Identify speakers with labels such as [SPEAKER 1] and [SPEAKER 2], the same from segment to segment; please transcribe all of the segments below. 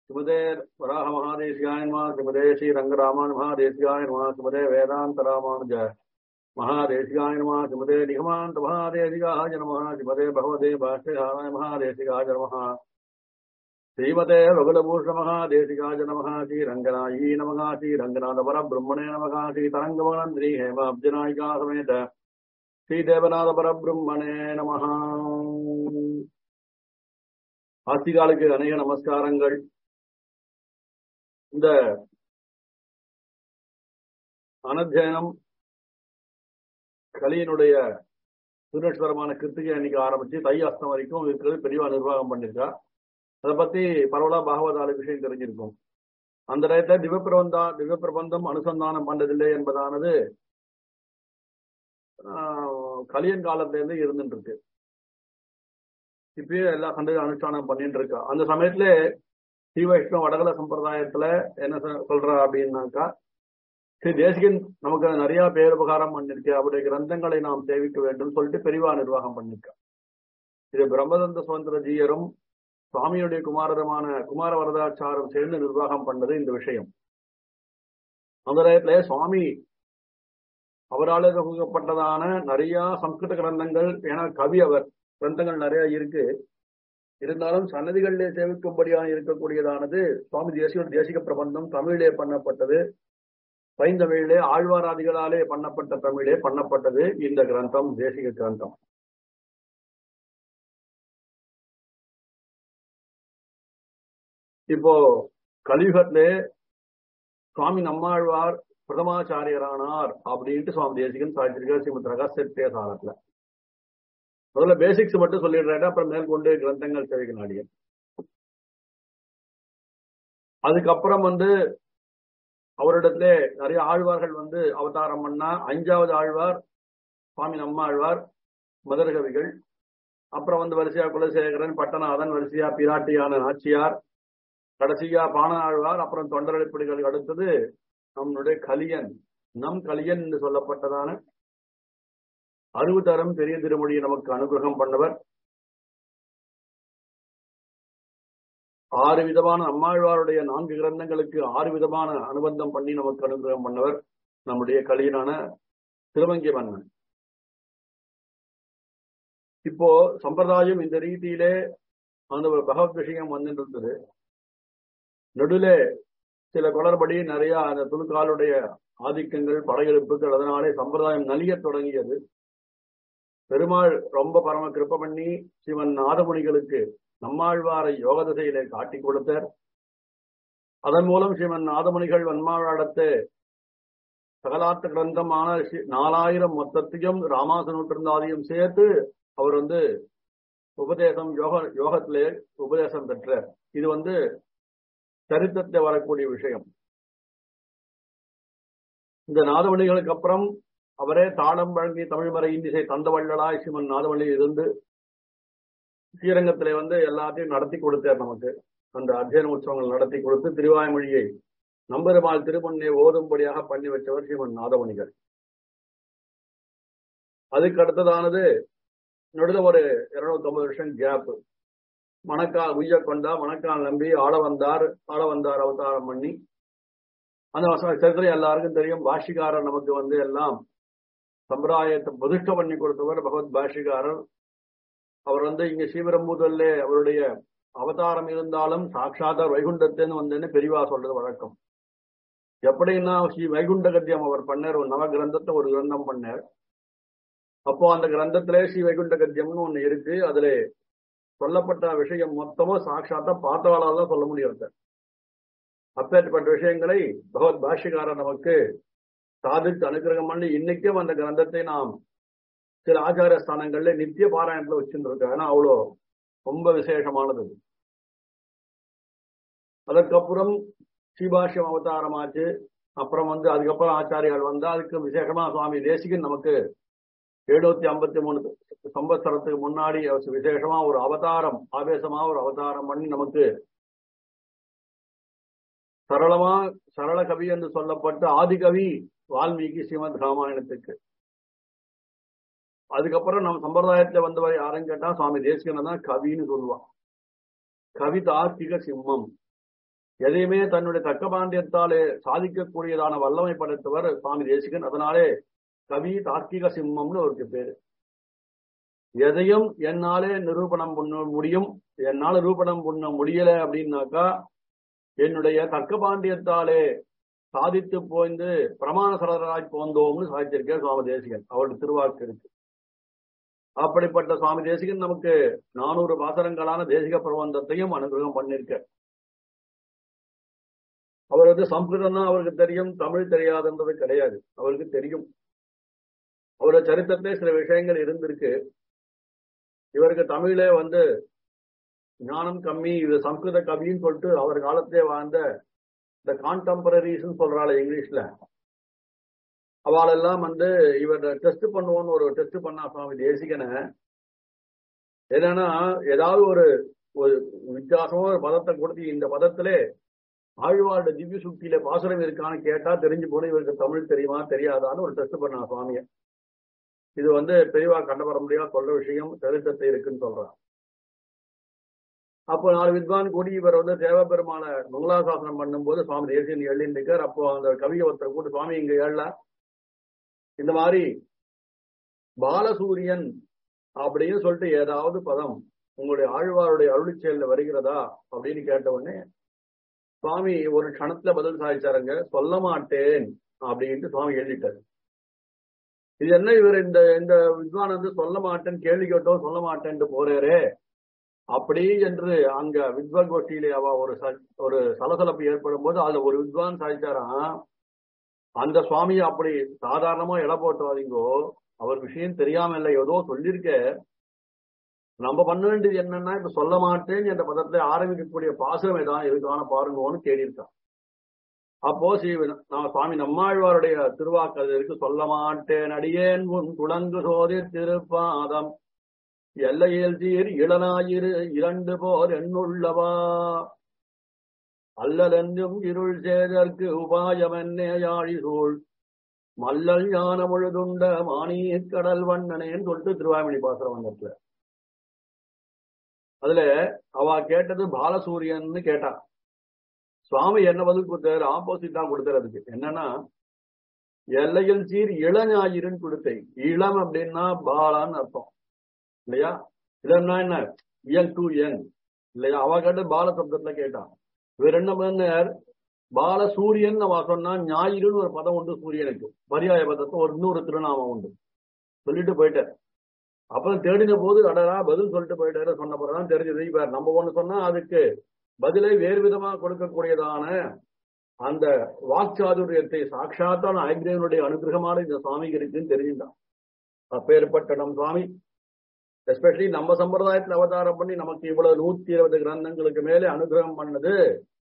[SPEAKER 1] சுமதே வராக மகாதேசிகாய நம சுமதே ஸ்ரீ ரங்கராமான் மகாதேசிகாய நம சுமதே வேதாந்த ராமானுஜ மகாதேசிகாய நம சுமதே நிகமாந்த மகாதேசிகாய நம சுமதே பகவதே பாஷ்யாய மகாதேசிகாய நம ஸ்ரீமதே வகுலபூஷ மகாதேசிகாய நம ஸ்ரீ ரங்கநாயி நம ஸ்ரீ ரங்கநாத பரபிரம்மணே நம ஸ்ரீ தரங்கமனந்திரி ஹேம அப்ஜநாயிகா சமேத ஸ்ரீ தேவநாத பரபிரம்மணே நம ஆஸ்திகாலுக்கு அநேக நமஸ்காரங்கள் இந்த அனத்தியனம் கலியினுடைய திருநட்சத்திரமான கிருத்திகை அன்னைக்கு ஆரம்பிச்சு தை அஸ்தம் வரைக்கும் இருக்கிறது பெரியவா நிர்வாகம் பண்ணிருக்கா அதை பத்தி பரவலா பாகவதால விஷயம் தெரிஞ்சிருக்கும் அந்த நேரத்தை திவப்பிரபந்தா திவப்பிரபந்தம் அனுசந்தானம் பண்ணதில்லை என்பதானது கலியன் காலத்திலேருந்து இருந்துட்டு இருக்கு இப்பயே எல்லா கண்டு அனுஷ்டானம் பண்ணிட்டு இருக்கா அந்த சமயத்துல ஸ்ரீ வைஷ்ணவ வடகல சம்பிரதாயத்துல என்ன சொல்றா அப்படின்னாக்கா ஸ்ரீ தேசிகன் நமக்கு நிறைய பேருபகாரம் பண்ணிருக்கு அவருடைய கிரந்தங்களை நாம் சேவிக்க வேண்டும் சொல்லிட்டு பெரிவா நிர்வாகம் பண்ணிருக்கா இது பிரம்மதந்த சுதந்திர ஜீயரும் சுவாமியுடைய குமாரருமான குமார வரதாச்சாரம் சேர்ந்து நிர்வாகம் பண்ணது இந்த விஷயம் அந்த நேரத்துல சுவாமி அவரால் வகுக்கப்பட்டதான நிறைய சம்ஸ்கிருத கிரந்தங்கள் ஏன்னா கவி அவர் கிரந்தங்கள் நிறைய இருக்கு இருந்தாலும் சன்னதிகளிலே சேவிக்கும்படியாக இருக்கக்கூடியதானது சுவாமி தேசிய தேசிக பிரபந்தம் தமிழிலே பண்ணப்பட்டது பைந்தமிழிலே ஆழ்வாராதிகளாலே பண்ணப்பட்ட தமிழே பண்ணப்பட்டது இந்த கிரந்தம் தேசிக கிரந்தம் இப்போ கலியுகத்திலே சுவாமி நம்மாழ்வார் பிரதமாச்சாரியரானார் அப்படின்ட்டு சுவாமி தேசிகன் சாதிச்சிருக்கார் ஸ்ரீமத் ரகசிய சாரத்துல முதல்ல பேசிக்ஸ் மட்டும் சொல்லிடுறேன் அப்புறம் மேற்கொண்டு கிரந்தங்கள் சேவிக்க நாடியன் அதுக்கப்புறம் வந்து அவரிடத்துல நிறைய ஆழ்வார்கள் வந்து அவதாரம் பண்ணா அஞ்சாவது ஆழ்வார் சுவாமி நம்மாழ்வார் மதுரகவிகள் அப்புறம் வந்து வரிசையா குலசேகரன் பட்டநாதன் வரிசையா பிராட்டியான நாச்சியார் கடைசியா பான ஆழ்வார் அப்புறம் தொண்டரடிப்படிகளுக்கு அடுத்தது நம்மளுடைய கலியன் நம் கலியன் என்று சொல்லப்பட்டதான அறுபதரம் பெரிய திருமொழியை நமக்கு அனுகிரகம் பண்ணவர் ஆறு விதமான அம்மாழ்வாருடைய நான்கு கிரந்தங்களுக்கு ஆறு விதமான அனுபந்தம் பண்ணி நமக்கு அனுகிரகம் பண்ணவர் நம்முடைய கலியனான திருவங்கி மன்னன் இப்போ சம்பிரதாயம் இந்த ரீதியிலே அந்த ஒரு பகவத் விஷயம் வந்துட்டு இருந்தது நடுல சில குளறுபடி நிறைய அந்த துணுக்காலுடைய ஆதிக்கங்கள் படையெடுப்புகள் அதனாலே சம்பிரதாயம் நலிய தொடங்கியது பெருமாள் ரொம்ப பரம கிருப்ப பண்ணி சிவன் நாதமுனிகளுக்கு நம்மாழ்வாரை யோக திசையிலே காட்டி கொடுத்தார் அதன் மூலம் சிவன் நாதமுனிகள் வன்மாழாடத்தை சகலாத்த கிரந்தமான நாலாயிரம் மொத்தத்தையும் ராமாச நூற்றந்தாதியும் சேர்த்து அவர் வந்து உபதேசம் யோக யோகத்திலே உபதேசம் பெற்றார் இது வந்து சரித்திரத்தில் வரக்கூடிய விஷயம் இந்த நாதமணிகளுக்கு அப்புறம் அவரே தாளம் வழங்கி தமிழ்மறை இந்திசை தந்த வள்ளலாய் சிவன் நாதமணி இருந்து ஸ்ரீரங்கத்திலே வந்து எல்லாத்தையும் நடத்தி கொடுத்தார் நமக்கு அந்த அத்தியன உற்சவங்கள் நடத்தி கொடுத்து திருவாய்மொழியை நம்பெருமாள் திருமண்ணை ஓதும்படியாக பண்ணி வச்சவர் சிவன் நாதமணிகள் அதுக்கு அடுத்ததானது நடுல ஒரு இருநூத்தி ஐம்பது வருஷம் கேப் மணக்கா உய்ய கொண்டா மணக்கால் நம்பி ஆள வந்தார் ஆள வந்தார் அவதாரம் பண்ணி அந்த சரித்திரம் எல்லாருக்கும் தெரியும் பாஷிகாரர் நமக்கு வந்து எல்லாம் சம்பிரதாயத்தை பிரதிஷ்ட பண்ணி கொடுத்தவர் பகவத் பாஷிகாரர் அவர் வந்து இங்க ஸ்ரீபெரும்புதல்ல அவருடைய அவதாரம் இருந்தாலும் சாட்சாத்தார் வைகுண்டத்தேன்னு வந்தேன்னு பெரியவா சொல்றது வழக்கம் எப்படின்னா ஸ்ரீ வைகுண்ட கத்தியம் அவர் பண்ணார் ஒரு நவ கிரந்தத்தை ஒரு கிரந்தம் பண்ணார் அப்போ அந்த கிரந்தத்திலே ஸ்ரீ வைகுண்ட கத்தியம்னு ஒண்ணு இருக்கு அதுல சொல்லப்பட்ட விஷயம் மொத்தமும் சாட்சாத்தா பார்த்தவாளால் தான் சொல்ல முடியாது அப்பேற்பட்ட விஷயங்களை பகவத் பாஷ்யகாரர் நமக்கு சாதித்து அனுகிரகம் பண்ணி இன்னைக்கும் அந்த கிரந்தத்தை நாம் சில ஆச்சார ஸ்தானங்கள்ல நித்திய பாராயணத்துல வச்சுருக்கோம் ஏன்னா அவ்வளோ ரொம்ப விசேஷமானது அதற்கப்புறம் ஸ்ரீபாஷ்யம் அவதாரமாச்சு அப்புறம் வந்து அதுக்கப்புறம் ஆச்சாரியால் வந்தா அதுக்கு விசேஷமா சுவாமி தேசிகன் நமக்கு எழுநூத்தி ஐம்பத்தி மூணு சம்பத்சரத்துக்கு முன்னாடி விசேஷமா ஒரு அவதாரம் ஆவேசமா ஒரு அவதாரம் பண்ணி நமக்கு சரளமா சரள கவி என்று சொல்லப்பட்ட ஆதிகவி வால்மீகி ஸ்ரீமத் ராமாயணத்துக்கு அதுக்கப்புறம் நம்ம சம்பிரதாயத்துல வந்தவர் யாருன்னு கேட்டா சுவாமி தேசிகன் தான் கவின்னு சொல்லுவான் கவிதார்த்திக சிம்மம் எதையுமே தன்னுடைய தக்க பாண்டியத்தாலே சாதிக்கக்கூடியதான வல்லமை படைத்தவர் சுவாமி தேசிகன் அதனாலே கவி தார்க்கிக சிம்மம்னு அவருக்கு பேரு எதையும் என்னாலே நிரூபணம் பண்ண முடியும் என்னால நிரூபணம் பண்ண முடியல அப்படின்னாக்கா என்னுடைய தர்க்க பாண்டியத்தாலே சாதித்து போய்ந்து பிரமாண சரதராய் போந்தோம்னு சாதிச்சிருக்கார் சுவாமி தேசிகன் அவருடைய திருவாக்கு இருக்கு அப்படிப்பட்ட சுவாமி தேசிகன் நமக்கு நானூறு பாசரங்களான தேசிக பிரபந்தத்தையும் அனுகிரகம் பண்ணிருக்க அவர் வந்து சம்ஸ்கிருதம் தான் அவருக்கு தெரியும் தமிழ் தெரியாதுன்றது கிடையாது அவருக்கு தெரியும் அவருடைய சரித்திரத்திலே சில விஷயங்கள் இருந்திருக்கு இவருக்கு தமிழே வந்து ஞானம் கம்மி இது சம்ஸ்கிருத கவின்னு சொல்லிட்டு அவர் காலத்திலே வாழ்ந்த இந்த கான்டெம்பரரிஸ் சொல்றாள் இங்கிலீஷ்ல அவளெல்லாம் வந்து இவர் டெஸ்ட் பண்ணுவோன்னு ஒரு டெஸ்ட் பண்ணா சுவாமி தேசிகனை என்னன்னா ஏதாவது ஒரு ஒரு வித்தியாசமா ஒரு பதத்தை கொடுத்து இந்த பதத்திலே ஆழ்வாரோட திவ்ய சுட்டியில பாசுரம் இருக்கான்னு கேட்டா தெரிஞ்சு போன இவருக்கு தமிழ் தெரியுமா தெரியாதான்னு ஒரு டெஸ்ட் பண்ணா சுவாமிய இது வந்து பெரியவா கண்ட வர முடியாது சொல்ற விஷயம் சரித்திரத்தை இருக்குன்னு சொல்றான் அப்போ நாலு வித்வான் கூடி இவர் வந்து தேவபெருமான மங்களாசாசனம் பண்ணும்போது சுவாமி தேசியன் எழுந்திருக்கார் அப்போ அந்த கவியை ஒருத்தர் கூட்டு சுவாமி இங்க எழலாம் இந்த மாதிரி பாலசூரியன் அப்படின்னு சொல்லிட்டு ஏதாவது பதம் உங்களுடைய ஆழ்வாருடைய அருளி செயல்ல வருகிறதா அப்படின்னு கேட்ட உடனே சுவாமி ஒரு க்ஷணத்துல பதில் சாதிச்சாருங்க சொல்ல மாட்டேன் அப்படின்ட்டு சுவாமி எழுதிட்டாரு இது என்ன இவர் இந்த இந்த வித்வான் வந்து சொல்ல மாட்டேன் கேள்வி கேட்டோம் சொல்ல மாட்டேன்ட்டு போறாரு அப்படி என்று அங்க வித்வான் கோஷ்டியிலே அவ ஒரு ஒரு சலசலப்பு ஏற்படும் போது அதுல ஒரு வித்வான் சாதிச்சாராம் அந்த சுவாமி அப்படி சாதாரணமா இட போட்டு வாதிங்கோ அவர் விஷயம் தெரியாம இல்லை ஏதோ சொல்லியிருக்க நம்ம பண்ண வேண்டியது என்னன்னா இப்ப சொல்ல மாட்டேன் என்ற பதத்தை ஆரம்பிக்கக்கூடிய பாசனம் ஏதாவது இருக்கான பாருங்கன்னு தேடியிருக்கான் அப்போ ஸ்ரீ நான் சுவாமி நம்மாழ்வாருடைய திருவாக்கல் இருக்கு சொல்ல மாட்டேன் அடியேன் உன் குழந்து சோதி திருப்பாதம் எல்லையில் சீர் இளனாயிரு இரண்டு போர் எண்ணுள்ளவா அல்லலென்றும் இருள் சேதற்கு உபாயம் என்னே யாழி சூழ் மல்லல் ஞான முழுதுண்ட மானிய கடல் வண்ணனேன்னு சொல்லிட்டு திருவாமணி பாசுரம் வந்தத்துல அதுல அவ கேட்டது பாலசூரியன்னு கேட்டா சுவாமி என்ன பதில் கொடுத்தாரு ஆப்போசிட்டா கொடுத்தாரு அதுக்கு என்னன்னா எல்லையில் சீர் இளஞாயிறுன்னு கொடுத்தேன் இளம் அப்படின்னா பாலான்னு அர்த்தம் இல்லையா இளம்னா என்ன யங் டு யங் இல்லையா அவ கேட்ட பால சப்தத்துல கேட்டான் இவர் என்ன பண்ணார் பால சூரியன் அவ சொன்னா ஞாயிறுன்னு ஒரு பதம் உண்டு சூரியனுக்கு பரியாய பதத்தை ஒரு இன்னொரு திருநாமம் உண்டு சொல்லிட்டு போயிட்டார் அப்புறம் தேடின போது அடரா பதில் சொல்லிட்டு போயிட்டாரு சொன்ன பிறகுதான் தெரிஞ்சது இப்ப நம்ம ஒண்ணு சொன்னா அதுக்கு பதிலை வேறு விதமா கொடுக்கக்கூடியதான அந்த வாக்சாதுரியத்தை சாட்சாத்தான ஐக்கியனுடைய அனுகிரகமான இந்த சுவாமிக்கு இருக்குன்னு தெரிஞ்சுட்டான் அப்பேற்பட்ட நம் சுவாமி எஸ்பெஷலி நம்ம சம்பிரதாயத்துல அவதாரம் பண்ணி நமக்கு இவ்வளவு நூத்தி இருபது கிரந்தங்களுக்கு மேலே அனுகிரகம் பண்ணது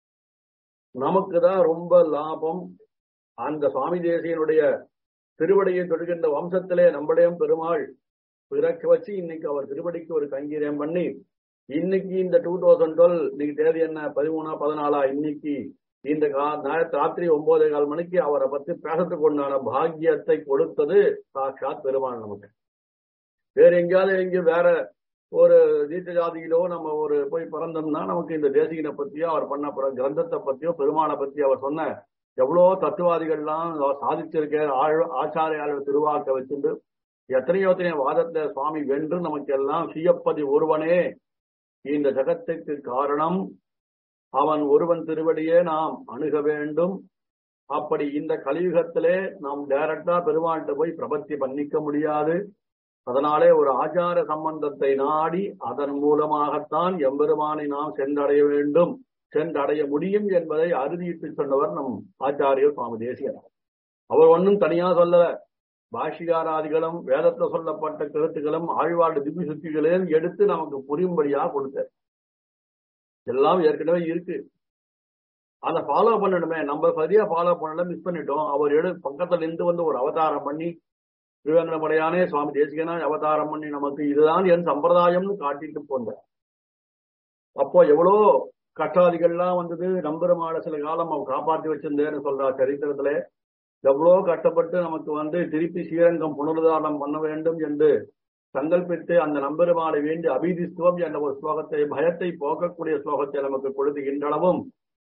[SPEAKER 1] நமக்கு தான் ரொம்ப லாபம் அந்த சுவாமி தேசியனுடைய திருவடியை தொடுகின்ற வம்சத்திலே நம்மளையும் பெருமாள் பிறக்க வச்சு இன்னைக்கு அவர் திருவடிக்கு ஒரு கங்கீரியம் பண்ணி இன்னைக்கு இந்த டூ தௌசண்ட் டுவெல் இன்னைக்கு தேதி என்ன பதிமூணா பதினாலா இன்னைக்கு இந்த ராத்திரி ஒன்பதே கால் மணிக்கு அவரை பத்தி பேசத்துக்கு உண்டான பாக்கியத்தை கொடுத்தது சாட்சாத் பெருமாள் நமக்கு வேற எங்கேயாவது எங்க வேற ஒரு தீர்த்த ஜாதியிலோ நம்ம ஒரு போய் பிறந்தோம்னா நமக்கு இந்த தேசிகனை பத்தியோ அவர் பண்ண கிரந்தத்தை பத்தியோ பெருமானை பத்தி அவர் சொன்ன எவ்வளோ தத்துவாதிகள்லாம் சாதிச்சிருக்க ஆழ் ஆச்சாரியாளர் திருவாக்க வச்சுட்டு எத்தனையோ எத்தனையோ வாதத்தை சுவாமி வென்று நமக்கு எல்லாம் சுயப்பதி ஒருவனே இந்த ஜகத்துக்கு காரணம் அவன் ஒருவன் திருவடியே நாம் அணுக வேண்டும் அப்படி இந்த கலியுகத்திலே நாம் டைரக்டா பெருமாள்கிட்ட போய் பிரபத்தி பண்ணிக்க முடியாது அதனாலே ஒரு ஆச்சார சம்பந்தத்தை நாடி அதன் மூலமாகத்தான் எம்பெருமானை நாம் சென்றடைய வேண்டும் சென்றடைய முடியும் என்பதை அறுதியிட்டு சொன்னவர் நம் ஆச்சாரியர் சுவாமி தேசியர் அவர் ஒன்றும் தனியா சொல்லல பாஷிகாராதிகளும் வேதத்துல சொல்லப்பட்ட கருத்துக்களும் ஆழ்வாடு திவ்ய சுத்திகளையும் எடுத்து நமக்கு புரியும்படியா கொடுத்தார் எல்லாம் ஏற்கனவே இருக்கு அதை ஃபாலோ பண்ணணுமே நம்ம சரியா ஃபாலோ பண்ணல மிஸ் பண்ணிட்டோம் அவர் எடு பக்கத்துல இருந்து வந்து ஒரு அவதாரம் பண்ணி திருவேங்கடமுடையானே சுவாமி தேசிகனா அவதாரம் பண்ணி நமக்கு இதுதான் என் சம்பிரதாயம்னு காட்டிட்டு போந்தார் அப்போ எவ்வளோ கட்டாதிகள்லாம் வந்தது நம்பெருமாள சில காலம் அவன் காப்பாற்றி வச்சிருந்தேன்னு சொல்றா சரித்திரத்துல எவ்வளோ கஷ்டப்பட்டு நமக்கு வந்து திருப்பி ஸ்ரீரங்கம் புனருதாரணம் பண்ண வேண்டும் என்று சங்கல்பித்து அந்த நம்பெருமானை வேண்டி அபிதிஸ்துவம் என்ற ஒரு ஸ்லோகத்தை பயத்தை போக்கக்கூடிய ஸ்லோகத்தை நமக்கு கொடுத்து இன்றளவும்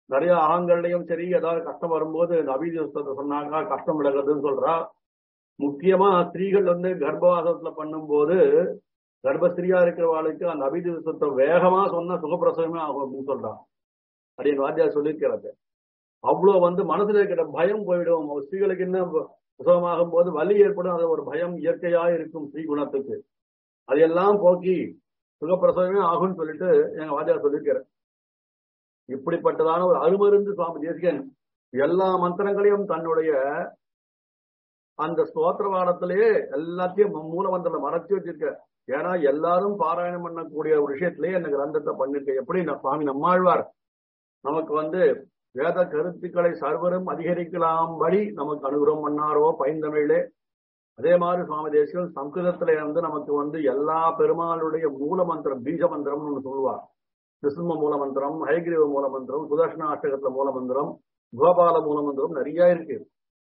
[SPEAKER 1] நிறைய அகங்கள்லயும் சரி ஏதாவது கஷ்டம் வரும்போது இந்த அபிஜத்தை சொன்னாங்க கஷ்டம் விலகுதுன்னு சொல்றா முக்கியமா ஸ்திரீகள் வந்து கர்ப்பவாசத்துல பண்ணும்போது கர்ப்பஸ்திரியா இருக்கிறவாளுக்கு அந்த அபிஜத்தை வேகமா சொன்னா சுகப்பிரசவமே ஆகும் அப்படின்னு சொல்றான் அப்படின்னு வாத்தியார் சொல்லியிருக்கிறது அவ்வளவு வந்து மனசுல இருக்கிற பயம் போயிடும் ஸ்திரீகளுக்கு என்ன பிரசவமாகும் போது வலி ஏற்படும் அது ஒரு பயம் இயற்கையா இருக்கும் ஸ்ரீ குணத்துக்கு அதையெல்லாம் போக்கி சுகப்பிரசவமே ஆகும்னு சொல்லிட்டு எங்க வாத்தியார் சொல்லியிருக்கிறார் இப்படிப்பட்டதான ஒரு அருமருந்து சுவாமி தேசிகன் எல்லா மந்திரங்களையும் தன்னுடைய அந்த ஸ்தோத்திரவாடத்திலேயே எல்லாத்தையும் மூலமந்திரத்தை மறைச்சு வச்சிருக்க ஏன்னா எல்லாரும் பாராயணம் பண்ணக்கூடிய ஒரு விஷயத்திலேயே எனக்கு கிரந்தத்தை பண்ணிருக்க எப்படி சுவாமி நம்மாழ்வார் நமக்கு வந்து வேத கருத்துக்களை சர்வரும் அதிகரிக்கலாம்படி நமக்கு அனுகிரகம் பண்ணாரோ பைந்தமிழே அதே மாதிரி சுவாமி தேசிகன் சம்ஸ்கிருதத்திலே வந்து நமக்கு வந்து எல்லா பெருமாளுடைய மூல மந்திரம் பீஜ மந்திரம்னு ஒன்று சொல்லுவார் கிருஷ்ண மூல மந்திரம் ஹைகிரீவ மூல மந்திரம் சுதர்ஷன அஷ்டகத்துல மூல மந்திரம் கோபால மூல மந்திரம் நிறைய இருக்கு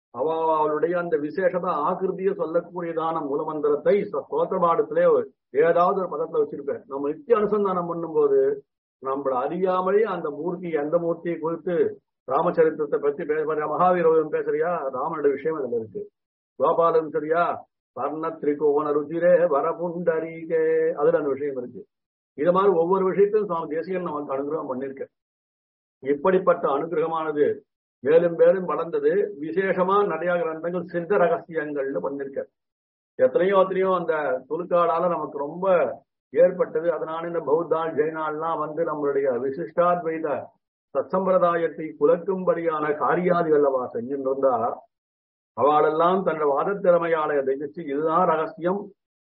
[SPEAKER 1] அவளுடைய அந்த விசேஷத ஆகிருதியை சொல்லக்கூடியதான மூலமந்திரத்தை ஸ்தோத்திரபாடத்திலே ஏதாவது ஒரு பதத்துல வச்சிருப்பேன் நம்ம நித்திய அனுசந்தானம் பண்ணும்போது நம்மள அறியாமலே அந்த மூர்த்தி எந்த மூர்த்தியை குறித்து ராமச்சரித்திரத்தை பத்தி பேச மகாவீரம் பேசுறியா ராமனுடைய விஷயம் அதுல இருக்கு கோபாலம் சரியா வர்ண திரிகோண ருச்சிரே வரபுண்டரீகே அதுல அந்த விஷயம் இருக்கு இது மாதிரி ஒவ்வொரு விஷயத்தையும் சுவாமி தேசிகன் நமக்கு அனுகிரகம் பண்ணிருக்க இப்படிப்பட்ட அனுகிரகமானது மேலும் மேலும் வளர்ந்தது விசேஷமா நிறைய கிரந்தங்கள் சித்த ரகசியங்கள்னு பண்ணிருக்க எத்தனையோ எத்தனையோ அந்த துலுக்காடால நமக்கு ரொம்ப ஏற்பட்டது அதனால இந்த பௌத்தாள் ஜெயினால்லாம் வந்து நம்மளுடைய விசிஷ்டாத்வைத சத்சம்பிரதாயத்தை குலக்கும்படியான காரியாதிகள் அவ செஞ்சிருந்தா அவளெல்லாம் தன்னோட வாதத்திறமையால தெரிவிச்சு இதுதான் ரகசியம்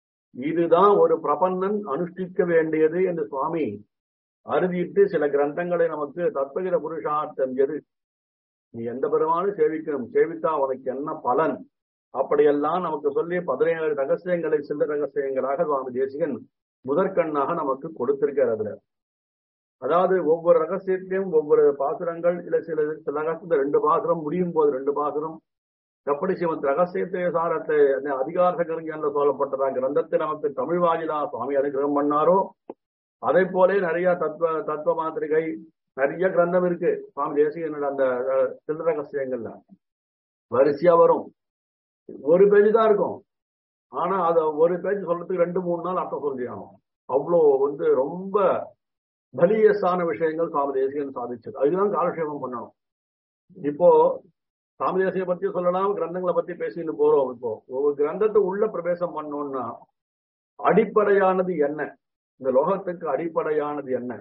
[SPEAKER 1] இதுதான் ஒரு பிரபன்னன் அனுஷ்டிக்க வேண்டியது என்று சுவாமி அறுதிட்டு சில கிரந்தங்களை நமக்கு தத்வகித புருஷார்த்தம் எது நீ எந்த பெருமானும் சேவிக்கணும் சேவித்தா உனக்கு என்ன பலன் அப்படியெல்லாம் நமக்கு சொல்லி பதினேழு ரகசியங்களை சில ரகசியங்களாக சுவாமி தேசிகன் முதற்கண்ணாக நமக்கு கொடுத்திருக்கார் அதுல அதாவது ஒவ்வொரு ரகசியத்திலையும் ஒவ்வொரு பாசுரங்கள் இல்ல சில சில ரகசியத்தை ரெண்டு பாசுரம் முடியும் போது ரெண்டு பாசுரம் எப்படி சிவன் ரகசியத்தை சாரத்தை அதிகார கருங்கல்ல சொல்லப்பட்டதா கிரந்தத்தை நமக்கு தமிழ் வாயிலா சுவாமி அனுகிரகம் பண்ணாரோ அதே போல நிறைய தத்துவ தத்துவ மாத்திரிகை நிறைய கிரந்தம் இருக்கு சுவாமி தேசிகனோட அந்த சில ரகசியங்கள்ல வரிசையா வரும் ஒரு பேஜ் தான் இருக்கும் ஆனா அத ஒரு பேஜ் சொல்றதுக்கு ரெண்டு மூணு நாள் அர்த்தம் சொல்லியாகும் அவ்வளோ வந்து ரொம்ப பலியஸான விஷயங்கள் சுவாமி தேசிகன் சாதிச்சது அதுதான் காலக்ஷேபம் பண்ணணும் இப்போ சுவாமி தேசிய பத்தி சொல்லலாம் கிரந்தங்களை பத்தி பேசிட்டு போறோம் இப்போ ஒரு கிரந்தத்தை உள்ள பிரவேசம் பண்ணோம்னா அடிப்படையானது என்ன இந்த லோகத்துக்கு அடிப்படையானது என்ன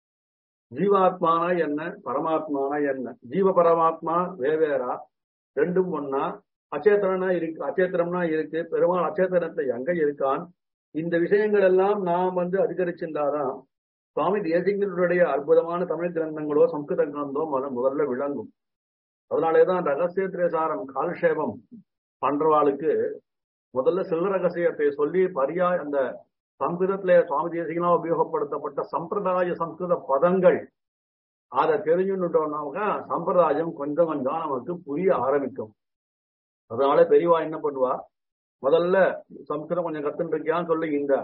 [SPEAKER 1] ஜீவாத்மானா என்ன பரமாத்மானா என்ன ஜீவ பரமாத்மா வேவேரா ரெண்டும் ஒன்னா அச்சேத்தனா இருக்கு அச்சேத்திரம்னா இருக்கு பெருமாள் அச்சேத்தனத்தை எங்க இருக்கான் இந்த விஷயங்கள் எல்லாம் நாம் வந்து அதிகரிச்சிருந்தாதான் சுவாமி தேசிகனுடைய அற்புதமான தமிழ் கிரந்தங்களோ சம்ஸ்கிருத கிரந்தோ முதல்ல விளங்கும் அதனாலேதான் ரகசிய திரேசாரம் காலக்ஷேபம் பண்றவாளுக்கு முதல்ல சில ரகசியத்தை சொல்லி பரியா அந்த சம்ஸ்கிருதத்திலே சுவாமி தேசிகனா உபயோகப்படுத்தப்பட்ட சம்பிரதாய சம்ஸ்கிருத பதங்கள் அதை தெரிஞ்சுட்டோம்னாக்க சம்பிரதாயம் கொஞ்சம் கொஞ்சம் நமக்கு புரிய ஆரம்பிக்கும் அதனால பெரியவா என்ன பண்ணுவா முதல்ல சம்ஸ்கிருதம் கொஞ்சம் கத்துன்னு இருக்கியான்னு சொல்லி இந்த